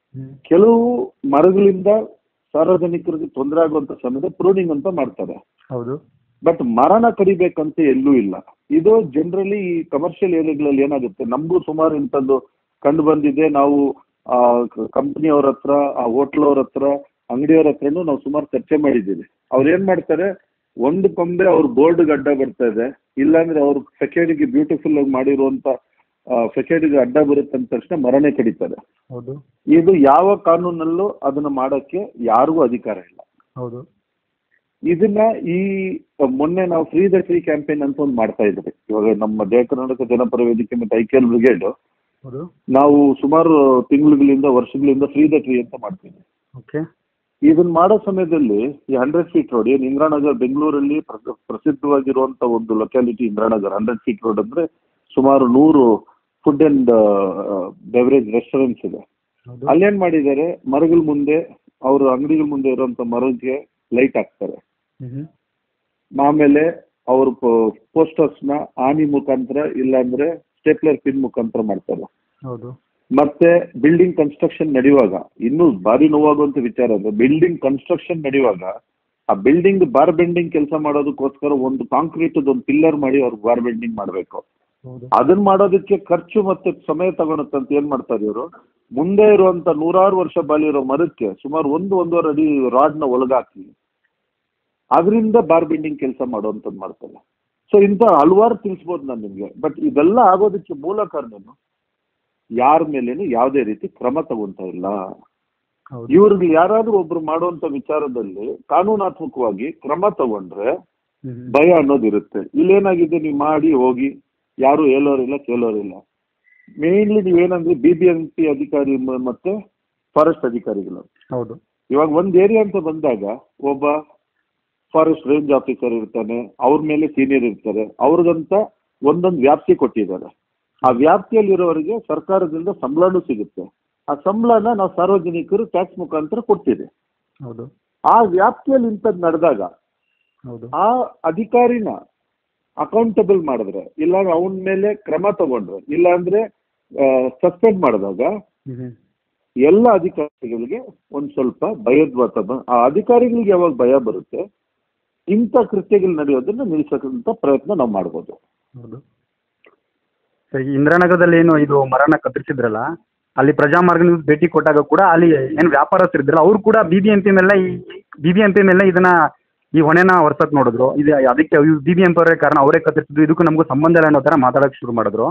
ಕೆಲವು ಮರಗಳಿಂದ ಸಾರ್ವಜನಿಕರಿಗೆ ತೊಂದರೆ ಆಗುವಂತ ಸಮಯದ ಪ್ರೂನಿಂಗ್ ಅಂತ ಮಾಡ್ತಾರೆ ಹೌದು ಬಟ್ ಮರನ ಕಡಿಬೇಕಂತ ಎಲ್ಲೂ ಇಲ್ಲ ಇದು ಜನರಲಿ ಈ ಕಮರ್ಷಿಯಲ್ ಏರಿಯಾಗಳಲ್ಲಿ ಏನಾಗುತ್ತೆ ನಮಗೂ ಸುಮಾರು ಇಂಥದ್ದು ಕಂಡು ಬಂದಿದೆ ನಾವು ಆ ಕಂಪ್ನಿಯವ್ರ ಹತ್ರ ಆ ಹೋಟ್ಲವ್ರ ಹತ್ರ ಅಂಗಡಿಯವ್ರ ಹತ್ರನೂ ನಾವು ಸುಮಾರು ಚರ್ಚೆ ಮಾಡಿದ್ದೀವಿ ಅವ್ರು ಏನ್ ಮಾಡ್ತಾರೆ ಒಂದು ಕೊಂಬೆ ಅವ್ರ ಬೋರ್ಡ್ ಅಡ್ಡ ಬರ್ತಾ ಇದೆ ಇಲ್ಲಾಂದ್ರೆ ಅವ್ರ ಫೆಕೇಡಿಗೆ ಬ್ಯೂಟಿಫುಲ್ ಆಗಿ ಮಾಡಿರುವಂತ ಫೆಕೇಡಿಗೆ ಅಡ್ಡ ಬರುತ್ತೆ ಅಂದ ತಕ್ಷಣ ಮರನೇ ಕಡಿತಾರೆ ಹೌದು ಇದು ಯಾವ ಕಾನೂನಲ್ಲೂ ಅದನ್ನ ಮಾಡಕ್ಕೆ ಯಾರಿಗೂ ಅಧಿಕಾರ ಇಲ್ಲ ಹೌದು ಇದನ್ನ ಈ ಮೊನ್ನೆ ನಾವು ಫ್ರೀ ದ ಫ್ರೀ ಕ್ಯಾಂಪೇನ್ ಅಂತ ಒಂದು ಮಾಡ್ತಾ ಇದ್ವಿ ಇವಾಗ ನಮ್ಮ ಜಯ ಕರ್ನಾಟಕ ಜನಪರ ವೇದಿಕೆ ಮತ್ತು ಐಕ್ಯಲ್ ಬ್ರಿಗೇಡ್ ಹೌದು ನಾವು ಸುಮಾರು ತಿಂಗಳುಗಳಿಂದ ವರ್ಷಗಳಿಂದ ಫ್ರೀ ದ ಟ್ರೀ ಅಂತ ಮಾಡ್ತೀವಿ ಓಕೆ ಇದನ್ನ ಮಾಡೋ ಸಮಯದಲ್ಲಿ ಈ ಹಂಡ್ರೆಡ್ ಫೀಟ್ ರೋಡ್ ಏನು ಇಂದ್ರಾನಗರ್ ಬೆಂಗಳೂರಲ್ಲಿ ಪ್ರ- ಪ್ರಸಿದ್ಧವಾಗಿರುವಂತ ಒಂದು locality Indiranagar hundred feet road ಅಂದ್ರೆ ಸುಮಾರು ನೂರು ಫುಡ್ ಅಂಡ್ ಬೆವರೇಜ್ ರೆಸ್ಟೋರೆಂಟ್ಸ್ ಇದೆ ಹೌದು ಅಲ್ಲೇನ್ ಮಾಡಿದ್ದಾರೆ ಮರಗಳ ಮುಂದೆ ಅವ್ರ ಅಂಗಡಿಗಳ ಮುಂದೆ ಇರುವಂತ ಮರಕ್ಕೆ ಲೈಟ್ ಹಾಕ್ತಾರೆ ಹ್ಮ್ ಆಮೇಲೆ ಅವರು ಪೋಸ್ಟರ್ಸ್ ನ ಆನಿ ಮುಖಾಂತರ ಇಲ್ಲಾಂದ್ರೆ ಸ್ಟೇಪ್ಲರ್ ಪಿನ್ ಮುಖಾಂತರ ಮಾಡ್ತಾರೆ ಹೌದು ಮತ್ತೆ ಬಿಲ್ಡಿಂಗ್ ಕನ್ಸ್ಟ್ರಕ್ಷನ್ ನಡೆಯುವಾಗ ಇನ್ನೂ ಭಾರಿ ನೋವಾಗುವಂತ ವಿಚಾರ ಅಂದ್ರೆ ಬಿಲ್ಡಿಂಗ್ ಕನ್ಸ್ಟ್ರಕ್ಷನ್ ನಡೆಯುವಾಗ ಆ ಬಿಲ್ಡಿಂಗ್ ಬಾರ್ ಬೆಂಡಿಂಗ್ ಕೆಲಸ ಮಾಡೋದಕ್ಕೋಸ್ಕರ ಒಂದು ಕಾಂಕ್ರೀಟ್ ಒಂದು ಪಿಲ್ಲರ್ ಮಾಡಿ ಅವ್ರು ಬಾರ್ ಬೆಂಡಿಂಗ್ ಮಾಡಬೇಕು ಹೌದು ಅದನ್ನ ಮಾಡೋದಕ್ಕೆ ಖರ್ಚು ಮತ್ತೆ ಸಮಯ ತಗೊಳುತ್ತಂತ ಏನ್ ಮಾಡ್ತಾರೆ ಇವರು ಮುಂದೆ ಇರುವಂತ ನೂರಾರು ವರ್ಷ ಬಾಲಿ ಇರೋ ಮರಕ್ಕೆ ಸುಮಾರು ಒಂದು ಒಂದೂವರೆ ಅಡಿ ರಾಡ್ ನ ಒಳಗಾಕಿ ಅದರಿಂದ ಬಾರ್ ಬೆಂಡಿಂಗ್ ಕೆಲಸ ಮಾಡುವಂತದ್ದು ಮಾಡ್ತಾರೆ ಸೊ ಇಂಥ ಹಲವಾರು ತಿಳಿಸ್ಬೋದು ನಾನು ನಿಮ್ಗೆ ಬಟ್ ಇದೆಲ್ಲ ಆಗೋದಕ್ಕೆ ಮೂಲ ಕಾರಣನು ಯಾರ ಮೇಲೇನು ಯಾವುದೇ ರೀತಿ ಕ್ರಮ ತಗೊಂತ ಇಲ್ಲ ಹೌದು ಇವ್ರಿಗೆ ಯಾರಾದ್ರೂ ಒಬ್ರು ಮಾಡುವಂತ ವಿಚಾರದಲ್ಲಿ ಕಾನೂನಾತ್ಮಕವಾಗಿ ಕ್ರಮ ತಗೊಂಡ್ರೆ ಹ್ಮ್ ಭಯ ಅನ್ನೋದಿರುತ್ತೆ ಇಲ್ಲೇನಾಗಿದೆ ನೀವು ಮಾಡಿ ಹೋಗಿ ಯಾರು ಹೇಳೋರಿಲ್ಲ ಕೇಳೋರಿಲ್ಲ ಮೇನ್ಲಿ ನೀವೇನಂದ್ರೆ ಬಿ ಬಿ ಎಂ ಪಿ ಅಧಿಕಾರಿ ಮ- ಮತ್ತೆ ಫಾರೆಸ್ಟ್ ಅಧಿಕಾರಿಗಳು ಹೌದು ಇವಾಗ ಒಂದ್ ಏರಿಯಾ ಅಂತ ಬಂದಾಗ ಒಬ್ಬ ಫಾರೆಸ್ಟ್ ರೇಂಜ್ ಆಫೀಸರ್ ಇರ್ತಾನೆ ಅವ್ರ ಮೇಲೆ ಸೀನಿಯರ್ ಇರ್ತಾರೆ ಅವ್ರಿಗಂತ ಒಂದೊಂದು ವ್ಯಾಪ್ತಿ ಕೊಟ್ಟಿದ್ದಾರೆ ಆ ವ್ಯಾಪ್ತಿಯಲ್ಲಿರೋರಿಗೆ ಸರ್ಕಾರದಿಂದ ಸಂಬಳನೂ ಸಿಗುತ್ತೆ ಆ ಸಂಬಳನ ನಾವು ಸಾರ್ವಜನಿಕರು ಟ್ಯಾಕ್ಸ್ ಮುಖಾಂತರ ಕೊಡ್ತೀವಿ ಹೌದು ಆ ವ್ಯಾಪ್ತಿಯಲ್ಲಿ ಇಂಥದ್ದು ನಡೆದಾಗ ಹೌದು ಆ ಅಧಿಕಾರಿನ ಅಕೌಂಟಬಲ್ ಮಾಡಿದ್ರೆ ಇಲ್ಲಾಂದ್ರೆ ಅವನ ಮೇಲೆ ಕ್ರಮ ತಗೊಂಡ್ರೆ ಇಲ್ಲಾಂದ್ರೆ ಸಸ್ಪೆಂಡ್ ಮಾಡಿದಾಗ ಹ್ಮ್ ಎಲ್ಲ ಅಧಿಕಾರಿಗಳಿಗೆ ಒಂದ್ ಸ್ವಲ್ಪ ಭಯದ ವಾತಾವರಣ ಆ ಅಧಿಕಾರಿಗಳಿಗೆ ಯಾವಾಗ ಭಯ ಬರುತ್ತೆ ಇಂಥ ಕೃತ್ಯಗಳು ನಡೆಯೋದನ್ನ ನಿಲ್ಲಿಸಕ್ಕಂತ ಪ್ರಯತ್ನ ನಾವು ಮಾಡ್ಬೋದು ಹೌದು ಸರಿ ಇಂದಿರಾನಗರದಲ್ಲಿ ಏನು ಇದು ಮರನ ಕತ್ತರಿಸಿದ್ರಲ್ಲ ಅಲ್ಲಿ ಪ್ರಜಾಮಾರ್ಗ ನ್ಯೂಸ್ ಭೇಟಿ ಕೊಟ್ಟಾಗ ಕೂಡ ಅಲ್ಲಿ ಏನು ವ್ಯಾಪಾರಸ್ಥರು ಇದ್ರಲ್ಲ ಅವ್ರು ಕೂಡ ಬಿ ಬಿ ಎಂ ಪಿ ಮೇಲೆ ಈ ಬಿ ಬಿ ಎಂ ಪಿ ಮೇಲೆ ಇದನ್ನ ಈ ಹೊಣೆನ ಹೊರ್ಸಕ್ ನೋಡಿದ್ರು ಇದು ಅದಕ್ಕೆ ಬಿ ಬಿ ಎಂ ಪಿ ಅವರೇ ಕಾರಣ ಅವರೇ ಕತ್ತರಿಸಿದ್ರು ಇದಕ್ಕೂ ನಮಗೂ ಸಂಬಂಧ ಇಲ್ಲ ಅನ್ನೋ ಥರ ಮಾತಾಡೋಕೆ ಶುರು ಮಾಡಿದ್ರು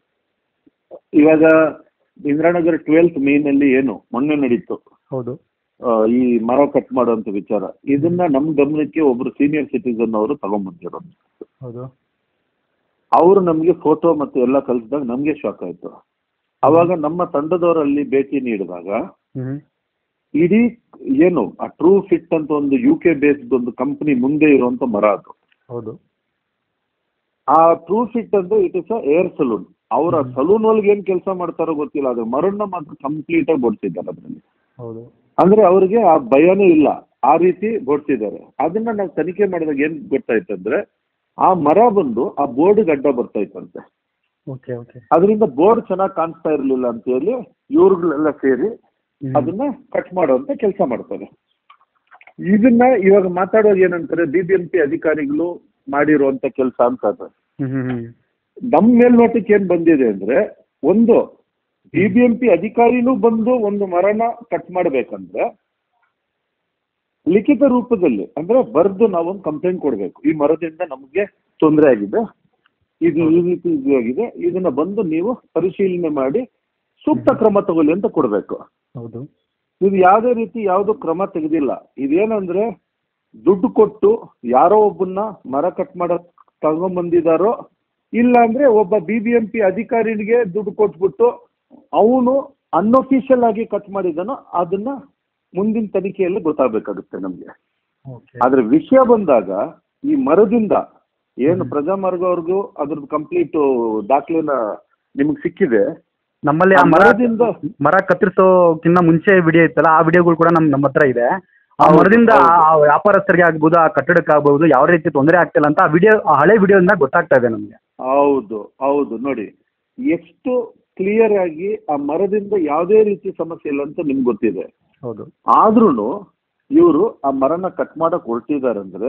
ಇವಾಗ ಇಂದಿರಾನಗರ್ ಟ್ವೆಲ್ತ್ ಮೇನಲ್ಲಿ ಏನು ಮೊನ್ನೆ ನಡೀತು ಹೌದು ಆ, ಈ ಮರ ಕಟ್ ಮಾಡುವಂತ ವಿಚಾರ ಇದನ್ನ ನಮ್ ಗಮನಕ್ಕೆ ಒಬ್ರು ಸೀನಿಯರ್ ಸಿಟಿಸನ್ ಅವರು ತಗೊಂಡ್ಬಂದಿರೋದು ಹೌದು ಅವರು ನಮ್ಗೆ ಫೋಟೋ ಮತ್ತೆ ಎಲ್ಲ ಕಲಿಸಿದಾಗ ನಮ್ಗೆ ಶಾಕ್ ಆಯ್ತು ಅವಾಗ ನಮ್ಮ ತಂಡದವರಲ್ಲಿ ಭೇಟಿ ನೀಡಿದಾಗ ಹ್ಮ್ ಇಡೀ ಏನು ಆ ಟ್ರೂ ಫಿಟ್ ಅಂತ ಒಂದು ಯು ಕೆ ಬೇಸ್ಡ್ ಒಂದು ಕಂಪನಿ ಮುಂದೆ ಇರುವಂತ ಮರ ಅದು ಹೌದು ಆ ಟ್ರೂ ಫಿಟ್ ಅಂದ್ರೆ it is a hair salon ಅವರ ಸಲೂನ್ ಒಳಗೆ ಏನ್ ಕೆಲಸ ಮಾಡ್ತಾರೋ ಗೊತ್ತಿಲ್ಲ ಅದು ಮರನ್ನ ಮಾತ್ರ ಕಂಪ್ಲೀಟ್ ಆಗಿ ಬೋಡ್ಸಿದ್ದಾರೆ ಅದ್ರಲ್ಲಿ ಹೌದು ಅಂದ್ರೆ ಅವ್ರಿಗೆ ಆ ಭಯನೂ ಇಲ್ಲ ಆ ರೀತಿ ಬೋಡ್ಸಿದ್ದಾರೆ ಅದನ್ನ ನಾವು ತನಿಖೆ ಮಾಡಿದಾಗ ಏನ್ ಗೊತ್ತಾಯ್ತಂದ್ರೆ ಆ ಮರ ಬಂದು ಆ ಬೋರ್ಡ್ ಅಡ್ಡ ಬರ್ತಾ ಇತ್ತಂತೆ ಓಕೆ ಓಕೆ ಅದರಿಂದ ಬೋರ್ಡ್ ಚೆನ್ನಾಗಿ ಕಾಣಿಸ್ತಾ ಇರ್ಲಿಲ್ಲ ಅಂತ ಹೇಳಿ ಇವ್ರುಗಳೆಲ್ಲ ಸೇರಿ ಅದನ್ನ ಕಟ್ ಮಾಡುವಂತ ಕೆಲಸ ಮಾಡ್ತಾರೆ ಇದನ್ನ ಇವಾಗ ಮಾತಾಡೋದು ಏನಂತಾರೆ ಬಿ ಬಿ ಎಂ ಪಿ ಅಧಿಕಾರಿಗಳು ಮಾಡಿರುವಂತ ಕೆಲಸ ಅಂತ ಅದು. ಹ್ಮ್ ಹ್ಮ್ ಹ್ಮ್ ನಮ್ ಮೇಲ್ನೋಟಕ್ಕೆ ಏನ್ ಬಂದಿದೆ ಅಂದ್ರೆ ಒಂದು ಬಿ ಬಿ ಎಂ ಪಿ ಅಧಿಕಾರಿನೂ ಬಂದು ಒಂದು ಮರನ ಕಟ್ ಮಾಡ್ಬೇಕಂದ್ರೆ ಲಿಖಿತ ರೂಪದಲ್ಲಿ ಅಂದ್ರೆ ಬರ್ದು ನಾವೊಂದು ಕಂಪ್ಲೇಂಟ್ ಕೊಡ್ಬೇಕು ಈ ಮರದಿಂದ ನಮಗೆ ತೊಂದರೆ ಆಗಿದೆ ಇದು ಈ ರೀತಿ ಇದು ಆಗಿದೆ ಇದನ್ನ ಬಂದು ನೀವು ಪರಿಶೀಲನೆ ಮಾಡಿ ಸೂಕ್ತ ಕ್ರಮ ತಗೊಳ್ಳಿ ಅಂತ ಕೊಡ್ಬೇಕು ಹೌದು ಇದು ಯಾವುದೇ ರೀತಿ ಯಾವುದು ಕ್ರಮ ತೆಗೆದಿಲ್ಲ ಇದೇನಂದ್ರೆ ದುಡ್ಡು ಕೊಟ್ಟು ಯಾರೋ ಒಬ್ಬನ್ನ ಮರ ಕಟ್ ಮಾಡಕ್ ತಗೊಂಬಂದಿದಾರೋ ಇಲ್ಲ ಅಂದ್ರೆ ಒಬ್ಬ ಬಿ ಬಿ ಎಂ ಪಿ ಅಧಿಕಾರಿನಿಗೆ ದುಡ್ಡು ಕೊಟ್ಬಿಟ್ಟು ಅವನು ಅನ್ಅಫಿಷಿಯಲ್ ಆಗಿ ಕಟ್ ಮಾಡಿದನೋ ಅದನ್ನ ಮುಂದಿನ ತನಿಖೆಯಲ್ಲಿ ಗೊತ್ತಾಗಬೇಕಾಗುತ್ತೆ ನಮ್ಗೆ ಓಕೆ ಆದ್ರೆ ವಿಷಯ ಬಂದಾಗ ಈ ಮರದಿಂದ ಏನು ಪ್ರಜಾಮಾರ್ಗ ಅವ್ರಿಗೂ ಅದ್ರದ್ದು ಕಂಪ್ಲೀಟ್ ದಾಖಲೆನ ನಿಮ್ಗೆ ಸಿಕ್ಕಿದೆ ನಮ್ಮಲ್ಲಿ ಆ ಆ ಮರ ಮರದಿಂದ ಮರ ಕತ್ತರಿಸೋಕ್ಕಿಂತ ಮುಂಚೆ ವಿಡಿಯೋ ಇತ್ತಲ್ಲ ಆ ವಿಡಿಯೋಗಳು ಕೂಡ ನಮ್ ನಮ್ಮ ಹತ್ರ ಇದೆ ಆ ಹೌದು, ಮರದಿಂದ ಹೌದು. ಆ ವ್ಯಾಪಾರಸ್ಥರಿಗೆ ಆಗ್ಬೋದು ಆ ಕಟ್ಟಡಕ್ಕೆ ಆಗ್ಬೋದು ಯಾವ ರೀತಿ ತೊಂದರೆ ಆಗ್ತಿಲ್ಲ ಅಂತ ಆ ವಿಡಿಯೋ ಆ ಹಳೆ ವಿಡಿಯೋದಿಂದ ಗೊತ್ತಾಗ್ತಾ ಇದೆ ನಮಗೆ ಹೌದು ಹೌದು ನೋಡಿ ಎಷ್ಟು ಕ್ಲಿಯರ್ ಆಗಿ ಆ ಮರದಿಂದ ಯಾವುದೇ ರೀತಿ ಸಮಸ್ಯೆ ಇಲ್ಲ ಅಂತ ನಿಮ್ಗೆ ಗೊತ್ತಿದೆ ಹೌದು ಆದ್ರೂ ಇವರು ಆ ಮರನ ಕಟ್ ಮಾಡಕ್ ಹೊರಟಿದಾರಂದ್ರೆ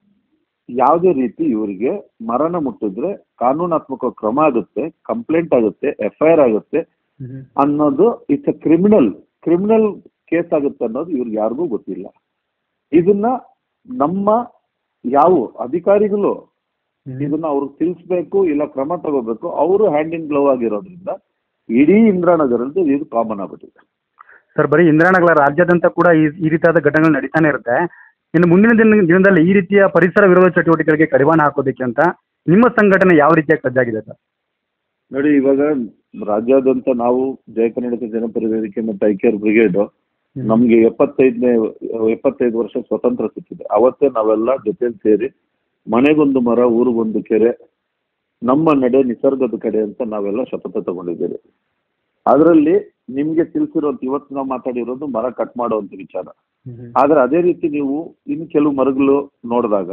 ಯಾವುದೇ ರೀತಿ ಇವರಿಗೆ ಮರನ ಮುಟ್ಟಿದ್ರೆ ಕಾನೂನಾತ್ಮಕ ಕ್ರಮ ಆಗುತ್ತೆ ಕಂಪ್ಲೇಂಟ್ ಆಗುತ್ತೆ ಎಫ್ ಐ ಆರ್ ಆಗುತ್ತೆ ಅನ್ನೋದು it's a criminal criminal case ಆಗುತ್ತೆ ಅನ್ನೋದು ಇವ್ರಿಗೆ ಯಾರಿಗೂ ಗೊತ್ತಿಲ್ಲ ಇದನ್ನ ನಮ್ಮ ಯಾವ ಅಧಿಕಾರಿಗಳು ಇದನ್ನ ಅವ್ರಿಗೆ ತಿಳಿಸ್ಬೇಕು ಇಲ್ಲ ಕ್ರಮ ತಗೋಬೇಕು ಅವರು ಹ್ಯಾಂಡ್ ಇನ್ ಗ್ಲೌ ಆಗಿರೋದ್ರಿಂದ ಇಡೀ ಇಂದ್ರಾನಗರದ್ದು ಇದು ಕಾಮನ್ ಆಗ್ಬಿಟ್ಟಿದೆ ಸರ್ ಬರೀ ಇಂದ್ರಾನಗರ ರಾಜ್ಯಾದ್ಯಂತ ಕೂಡ ಈ ಈ ರೀತಿಯಾದ ಘಟನೆಗಳು ನಡೀತಾನೆ ಇರುತ್ತೆ ಇನ್ನು ಮುಂದಿನ ದಿನ ದಿನದಲ್ಲಿ ಈ ರೀತಿಯ ಪರಿಸರ ವಿರೋಧ ಚಟುವಟಿಕೆಗಳಿಗೆ ಕಡಿವಾಣ ಹಾಕೋದಕ್ಕೆ ಅಂತ ನಿಮ್ಮ ಸಂಘಟನೆ ಯಾವ ರೀತಿಯಾಗಿ ಸಜ್ಜಾಗಿದೆ ಸರ್ ನೋಡಿ ಇವಾಗ ರಾಜ್ಯಾದ್ಯಂತ ನಾವು ಜಯ ಕರ್ನಾಟಕ ಜನಪರ ವೇದಿಕೆ ಮತ್ತು ಐಕ್ಯರ್ ಬ್ರಿಗೇಡ್ ನಮ್ಗೆ ಎಪ್ಪತ್ತೈದನೇ ಎಪ್ಪತ್ತೈದು ವರ್ಷ ಸ್ವತಂತ್ರ ಸಿಕ್ಕಿದೆ ಅವತ್ತೇ ನಾವೆಲ್ಲ ಜೊತೆಲಿ ಸೇರಿ ಮನೆಗೊಂದು ಮರ ಊರಿಗೊಂದು ಕೆರೆ ನಮ್ಮ ನಡೆ ನಿಸರ್ಗದ ಕಡೆ ಅಂತ ನಾವೆಲ್ಲ ಶಪಥ ತಗೊಂಡಿದ್ದೇವೆ ಅದರಲ್ಲಿ ನಿಮ್ಗೆ ತಿಳಿಸಿರೋಂತ ಇವತ್ತು ನಾವು ಮಾತಾಡಿರೋದು ಮರ ಕಟ್ ಮಾಡುವಂತ ವಿಚಾರ ಆದ್ರೆ ಅದೇ ರೀತಿ ನೀವು ಇನ್ನು ಕೆಲವು ಮರಗಳು ನೋಡಿದಾಗ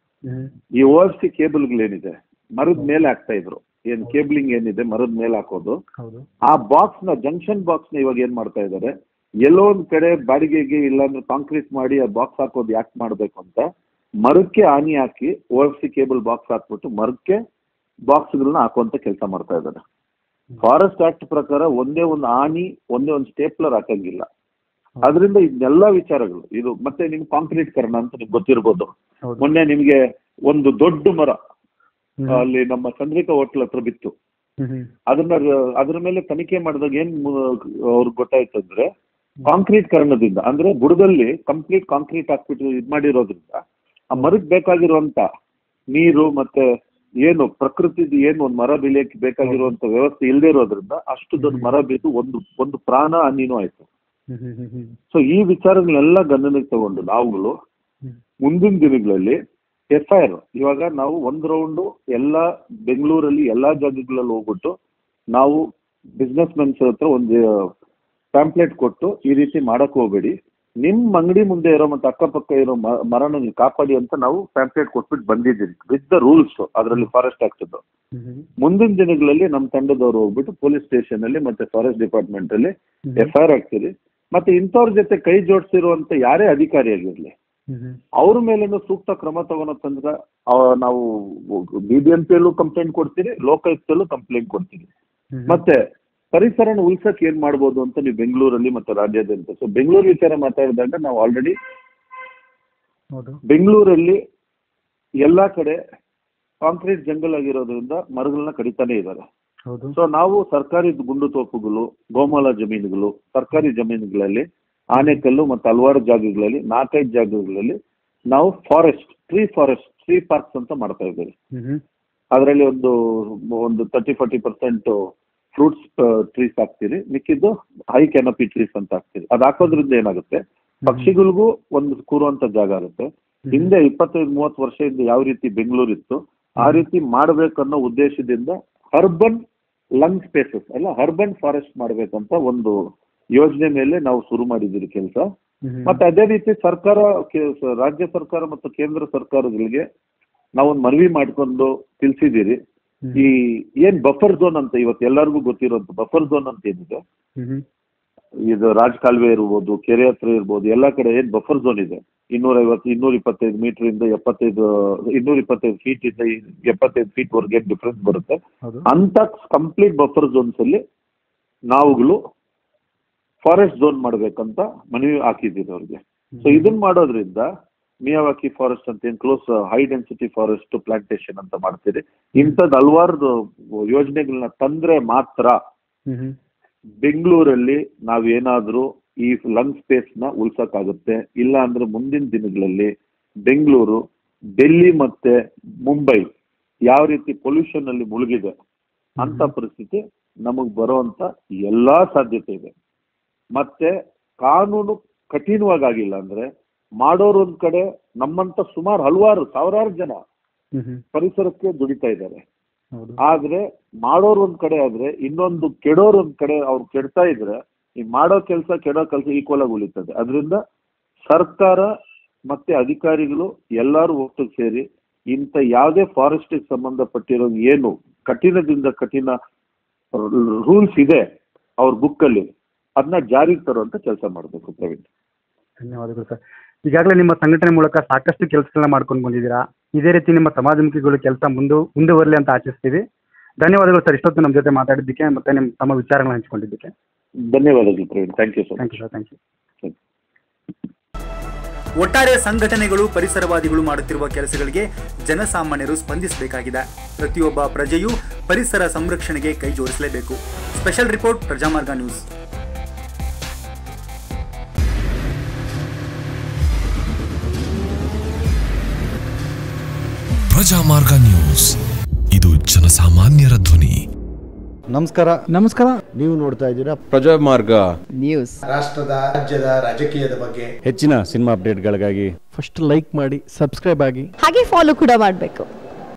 ಈ ಓ ಎಫ್ ಸಿ ಕೇಬಲ್ಗಳೇನಿದೆ ಮರದ ಮೇಲೆ ಹಾಕ್ತಾ ಇದ್ರು ಏನ್ ಕೇಬಲಿಂಗ್ ಏನಿದೆ ಮರದ ಮೇಲೆ ಹಾಕೋದು ಹೌದು ಆ ಬಾಕ್ಸ್ ನ ಜಂಕ್ಷನ್ ಬಾಕ್ಸ್ ನ ಇವಾಗ ಏನ್ ಮಾಡ್ತಾ ಇದ್ದಾರೆ ಎಲ್ಲೋ ಒಂದ್ ಕಡೆ ಬಾಡಿಗೆಗೆ ಇಲ್ಲಾಂದ್ರೆ ಕಾಂಕ್ರೀಟ್ ಮಾಡಿ ಆ ಬಾಕ್ಸ್ ಹಾಕೋದು ಯಾಕೆ ಮಾಡ್ಬೇಕು ಅಂತ ಮರಕ್ಕೆ ಹಾನಿ ಹಾಕಿ O F C cable box ಹಾಕ್ಬಿಟ್ಟು ಮರಕ್ಕೆ ಬಾಕ್ಸ್ಗಳನ್ನ ಹಾಕುವಂತ ಕೆಲಸ ಮಾಡ್ತಾ ಇದ್ದಾರೆ ಫಾರೆಸ್ಟ್ ಆಕ್ಟ್ ಪ್ರಕಾರ ಒಂದೇ ಒಂದು ಆಣಿ ಒಂದೇ ಒಂದು ಸ್ಟೇಪ್ಲರ್ ಹಾಕಂಗಿಲ್ಲ ಅದರಿಂದ ಇದೆಲ್ಲ ವಿಚಾರಗಳು ಇದು ಮತ್ತೆ ನಿಮ್ ಕಾಂಕ್ರೀಟ್ ಕರಣ ಅಂತ ನಿಮ್ಗೆ ಗೊತ್ತಿರ್ಬೋದು ಹೌದು. ಮೊನ್ನೆ ನಿಮ್ಗೆ ಒಂದು ದೊಡ್ಡ ಮರ ಅಲ್ಲಿ ನಮ್ಮ ಚಂದ್ರಿಕಾ ಹೋಟ್ಲ್ ಹತ್ರ ಬಿತ್ತು ಅದನ್ನ ರ- ಅದ್ರ ಮೇಲೆ ತನಿಖೆ ಮಾಡಿದಾಗ ಏನ್ ಅವ್ರಿಗೆ ಗೊತ್ತಾಯ್ತು ಅಂದ್ರೆ ಕಾಂಕ್ರೀಟ್ ಕಾರಣದಿಂದ ಅಂದ್ರೆ ಬುಡದಲ್ಲಿ ಕಂಪ್ಲೀಟ್ ಕಾಂಕ್ರೀಟ್ ಹಾಕ್ಬಿಟ್ಟು ಇದ್ ಮಾಡಿರೋದ್ರಿಂದ ಆ ಮರಕ್ಕೆ ಬೇಕಾಗಿರುವಂತ ನೀರು ಮತ್ತೆ ಏನು ಪ್ರಕೃತಿದ ಏನು ಒಂದು ಮರ ಬೆಳೆಯಕ್ಕೆ ಬೇಕಾಗಿರುವಂತ ವ್ಯವಸ್ಥೆ ಇಲ್ಲದೆ ಇರೋದ್ರಿಂದ ಅಷ್ಟು ದೊಡ್ಡ ಮರ ಬಿದ್ದು ಒಂದು ಒಂದು ಪ್ರಾಣ ಹಾನಿನೂ ಆಯ್ತು ಸೊ ಈ ವಿಚಾರಗಳನ್ನೆಲ್ಲ ಗಮನಕ್ಕೆ ತಗೊಂಡು ನಾವುಗಳು ಮುಂದಿನ ದಿನಗಳಲ್ಲಿ ಎಫ್ ಐ ಆರ್ ಇವಾಗ ನಾವು ಒಂದ್ ರೌಂಡ್ ಎಲ್ಲ ಬೆಂಗಳೂರಲ್ಲಿ ಎಲ್ಲಾ ಜಾಗಗಳಲ್ಲಿ ಹೋಗ್ಬಿಟ್ಟು ನಾವು ಬಿಸ್ನೆಸ್ ಮೆನ್ಸ್ ಹತ್ರ ಒಂದು ಪ್ಯಾಂಪ್ಲೆಟ್ ಕೊಟ್ಟು ಈ ರೀತಿ ಮಾಡಕ್ ಹೋಗ್ಬೇಡಿ ನಿಮ್ ಅಂಗಡಿ ಮುಂದೆ ಇರೋ ಮತ್ತೆ ಅಕ್ಕಪಕ್ಕ ಇರೋ ಮ- ಮರನ ನೀವು ಕಾಪಾಡಿ ಅಂತ ನಾವು ಪ್ಯಾಂಪ್ಲೆಟ್ ಕೊಟ್ಬಿಟ್ಟು ಬಂದಿದ್ದೀವಿ ವಿತ್ ದ ರೂಲ್ಸ್ ಅದರಲ್ಲಿ ಫಾರೆಸ್ಟ್ ಆಗ್ತದ್ದು ಮುಂದಿನ ದಿನಗಳಲ್ಲಿ ನಮ್ಮ ತಂಡದವರು ಹೋಗ್ಬಿಟ್ಟು ಪೊಲೀಸ್ ಸ್ಟೇಷನ್ ಅಲ್ಲಿ ಮತ್ತೆ ಫಾರೆಸ್ಟ್ ಡಿಪಾರ್ಟ್ಮೆಂಟ್ ಅಲ್ಲಿ ಎಫ್ ಐ ಆರ್ ಆಗ್ತೀರಿ ಮತ್ತೆ ಇಂಥವ್ರ ಜೊತೆ ಕೈ ಜೋಡಿಸಿರುವಂತ ಯಾರೇ ಅಧಿಕಾರಿಯಾಗಿರ್ಲಿ ಅವ್ರ ಮೇಲೇನು ಸೂಕ್ತ ಕ್ರಮ ತಗೊಳತ್ತಂದ್ರೆ ನಾವು ಬಿ ಬಿ ಎಂ ಪಿಯಲ್ಲೂ ಕಂಪ್ಲೇಂಟ್ ಕೊಡ್ತೀರಿ ಲೋಕಾಯುಕ್ತಲ್ಲೂ ಕಂಪ್ಲೇಂಟ್ ಕೊಡ್ತೀರಿ ಮತ್ತೆ ಪರಿಸರನ ಉಳ್ಸಕ್ ಏನ್ ಮಾಡ್ಬೋದು ಅಂತ ನೀವು ಬೆಂಗಳೂರಲ್ಲಿ ಮತ್ತೆ ರಾಜ್ಯಾದ್ಯಂತ ಸೊ ಬೆಂಗಳೂರು ವಿಚಾರ ಮಾತಾಡಿದಾಗ ನಾವು ಆಲ್ರೆಡಿ ಹೌದು ಬೆಂಗಳೂರಲ್ಲಿ ಎಲ್ಲಾ ಕಡೆ ಕಾಂಕ್ರೀಟ್ ಜಂಗಲ್ ಆಗಿರೋದ್ರಿಂದ ಮರಗಳನ್ನ ಕಡಿತಾನೆ ಇದ್ದಾರೆ ಹೌದು ಸೊ ನಾವು ಸರ್ಕಾರಿ ಗುಂಡು ತೋಪುಗಳು ಗೋಮಾಳ ಜಮೀನುಗಳು ಸರ್ಕಾರಿ ಜಮೀನುಗಳಲ್ಲಿ ಆನೆಕಲ್ಲು ಮತ್ತು ಹಲವಾರು ಜಾಗಗಳಲ್ಲಿ ನಾಲ್ಕೈದು ಜಾಗಗಳಲ್ಲಿ ನಾವು forest tree forest tree parks ಅಂತ ಮಾಡ್ತಾ ಇದ್ದೀವಿ ಅದರಲ್ಲಿ ಒಂದು ಒಂದು thirty forty percent fruits trees ಹಾಕ್ತೀರಿ ಮಿಕ್ಕಿದ್ದು ಹೈ ಕ್ಯಾನಪಿ ಟ್ರೀಸ್ ಅಂತ ಹಾಕ್ತೀರಿ ಅದು ಹಾಕೋದ್ರಿಂದ ಏನಾಗುತ್ತೆ ಪಕ್ಷಿಗಳಿಗೂ ಒಂದು ಕೂರುವಂತ ಜಾಗ ಇರುತ್ತೆ ಹಿಂದೆ ಇಪ್ಪತ್ತೈದು ಮೂವತ್ತು ವರ್ಷದಿಂದ ಯಾವ ರೀತಿ ಬೆಂಗಳೂರು ಇತ್ತು ಆ ರೀತಿ ಮಾಡ್ಬೇಕನ್ನೋ ಉದ್ದೇಶದಿಂದ ಅರ್ಬನ್ ಲಂಗ್ ಸ್ಪೇಸಸ್ ಅಲ್ಲ ಅರ್ಬನ್ ಫಾರೆಸ್ಟ್ ಮಾಡ್ಬೇಕಂತ ಒಂದು ಯೋಜನೆ ಮೇಲೆ ನಾವು ಶುರು ಮಾಡಿದ್ದೀರಿ ಕೆಲಸ ಮತ್ತೆ ಅದೇ ರೀತಿ ಸರ್ಕಾರ ಕೆ- ಸ- ರಾಜ್ಯ ಸರ್ಕಾರ ಮತ್ತು ಕೇಂದ್ರ ಸರ್ಕಾರಗಳಿಗೆ ನಾವೊಂದು ಮನವಿ ಮಾಡ್ಕೊಂಡು ತಿಳಿಸಿದ್ದೀರಿ ಈ ಏನ್ ಬಫರ್ ಝೋನ್ ಅಂತ ಇವತ್ತು ಎಲ್ಲರಿಗೂ ಗೊತ್ತಿರೋದು ಬಫರ್ ಝೋನ್ ಅಂತ ಏನಿದೆ ಇದು ರಾಜ್ ಕಾಲುವೆ ಇರ್ಬೋದು ಕೆರೆ ಹತ್ರ ಇರ್ಬೋದು ಎಲ್ಲಾ ಕಡೆ ಏನ್ ಬಫರ್ ಝೋನ್ ಇದೆ ಇನ್ನೂರ ಐವತ್ತು ಇನ್ನೂರ ಇಪ್ಪತ್ತೈದು ಮೀಟರ್ ಇಂದ ಎಪ್ಪತ್ತೈದು ಇನ್ನೂರ ಇಪ್ಪತ್ತೈದು ಫೀಟ್ ಇಂದ ಎಪ್ಪತ್ತೈದು ಫೀಟ್ ವರೆಗೆ ಡಿಫ್ರೆನ್ಸ್ ಬರುತ್ತೆ ಹೌದು ಅಂತ ಕಂಪ್ಲೀಟ್ ಬಫರ್ ಝೋನ್ಸ್ ಅಲ್ಲಿ ನಾವುಗಳು ಫಾರೆಸ್ಟ್ ಝೋನ್ ಮಾಡ್ಬೇಕಂತ ಮನವಿ ಹಾಕಿದ್ದೀವಿ ಅವ್ರಿಗೆ ಸೊ ಇದನ್ನ ಮಾಡೋದ್ರಿಂದ ಮಿಯಾವಾಕಿ ಫಾರೆಸ್ಟ್ ಅಂತ ಏನ್ close high density forest plantation ಅಂತ ಮಾಡ್ತೀರಿ ಇಂಥದ್ದು ಹಲವಾರು ಯೋಜನೆಗಳನ್ನ ತಂದ್ರೆ ಮಾತ್ರ ಬೆಂಗಳೂರಲ್ಲಿ ನಾವೇನಾದ್ರೂ ಈ ಲಂಗ್ ಸ್ಪೇಸ್ ನ ಉಳ್ಸಕ್ಕಾಗುತ್ತೆ ಇಲ್ಲ ಅಂದ್ರೆ ಮುಂದಿನ ದಿನಗಳಲ್ಲಿ ಬೆಂಗಳೂರು ಡೆಲ್ಲಿ ಮತ್ತೆ ಮುಂಬೈ ಯಾವ ರೀತಿ ಪೊಲ್ಯೂಷನ್ ಅಲ್ಲಿ ಮುಳುಗಿದೆ ಅಂತ ಪರಿಸ್ಥಿತಿ ನಮಗ್ ಬರುವಂತ ಎಲ್ಲಾ ಸಾಧ್ಯತೆ ಇದೆ ಮತ್ತೆ ಕಾನೂನು ಕಠಿಣವಾಗಿ ಆಗಿಲ್ಲ ಅಂದ್ರೆ ಮಾಡೋರು ಒಂದ್ ಕಡೆ ನಮ್ಮಂತ ಸುಮಾರು ಹಲವಾರು ಸಾವಿರಾರು ಜನ ಪರಿಸರಕ್ಕೆ ದುಡಿತಾ ಇದ್ದಾರೆ ಹೌದು ಆದ್ರೆ ಮಾಡೋರು ಒಂದ್ ಕಡೆ ಆದ್ರೆ ಇನ್ನೊಂದು ಕೆಡೋರ್ ಒಂದ್ ಕಡೆ ಅವ್ರು ಕೆಡ್ತಾ ಇದ್ರೆ ಈ ಮಾಡೋ ಕೆಲಸ ಕೆಡೋ ಕೆಲಸ ಈಕ್ವಲ್ ಆಗಿ ಉಳಿತದೆ ಅದರಿಂದ ಸರ್ಕಾರ ಮತ್ತೆ ಅಧಿಕಾರಿಗಳು ಎಲ್ಲರೂ ಒಟ್ಟಿಗೆ ಸೇರಿ ಇಂಥ ಯಾವುದೇ ಫಾರೆಸ್ಟ್ ಸಂಬಂಧಪಟ್ಟಿರೋ ಏನು ಕಠಿಣದಿಂದ ಕಠಿಣ ರೂಲ್ಸ್ ಇದೆ ಅವ್ರ ಬುಕ್ ಅಲ್ಲಿ ಅದನ್ನ ಜಾರಿಗೆ ತರುವಂತ ಕೆಲಸ ಮಾಡಬೇಕು ಪ್ರವೀಣ್ ಧನ್ಯವಾದಗಳು ಸರ್ ಈಗಾಗಲೇ ನಿಮ್ಮ ಸಂಘಟನೆ ಮೂಲಕ ಸಾಕಷ್ಟು ಕೆಲಸಗಳನ್ನ ಮಾಡ್ಕೊಂಡು ಬಂದಿದ್ದೀರಾ ಇದೇ ರೀತಿ ನಿಮ್ಮ ಸಮಾಜಮುಖಿಗಳು ಕೆಲಸ ಮುಂದು ಮುಂದುವರಲಿ ಅಂತ ಆಶಿಸ್ತೀವಿ ಧನ್ಯವಾದಗಳು ಸರ್ ಇಷ್ಟೊತ್ತು ನಮ್ಮ ಜೊತೆ ಮಾತಾಡಿದ್ದಕ್ಕೆ ಮತ್ತೆ ನಿಮ್ಮ ತಮ್ಮ ವಿಚಾರಗಳನ್ನ ಹಂಚ್ಕೊಂಡಿದ್ದಕ್ಕೆ ಧನ್ಯವಾದಗಳು Praveen thank you so thank much you sir thank you ಒಟ್ಟಾರೆ ಸಂಘಟನೆಗಳು ಪರಿಸರವಾದಿಗಳು ಮಾಡುತ್ತಿರುವ ಕೆಲಸಗಳಿಗೆ ಜನಸಾಮಾನ್ಯರು ಸ್ಪಂದಿಸಬೇಕಾಗಿದೆ ಪ್ರತಿಯೊಬ್ಬ ಪ್ರಜೆಯೂ ಪರಿಸರ ಸಂರಕ್ಷಣೆಗೆ ಕೈ ಜೋಡಿಸಲೇಬೇಕು special report Prajamarga news Prajamarga news ಇದು ಜನಸಾಮಾನ್ಯರ ಧ್ವನಿ ನಮಸ್ಕಾರ ನಮಸ್ಕಾರ ನೀವು ನೋಡ್ತಾ ಇದ್ದೀರಾ ಪ್ರಜಾಮಾರ್ಗ ರಾಷ್ಟ್ರದ ರಾಜ್ಯದ ರಾಜಕೀಯದ ಬಗ್ಗೆ ಹೆಚ್ಚಿನ ಸಿನಿಮಾ ಅಪ್ಡೇಟ್ಗಳಿಗಾಗಿ ಫಸ್ಟ್ ಲೈಕ್ ಮಾಡಿ ಸಬ್ಸ್ಕ್ರೈಬ್ ಆಗಿ ಹಾಗೆ ಫಾಲೋ ಕೂಡ ಮಾಡಬೇಕು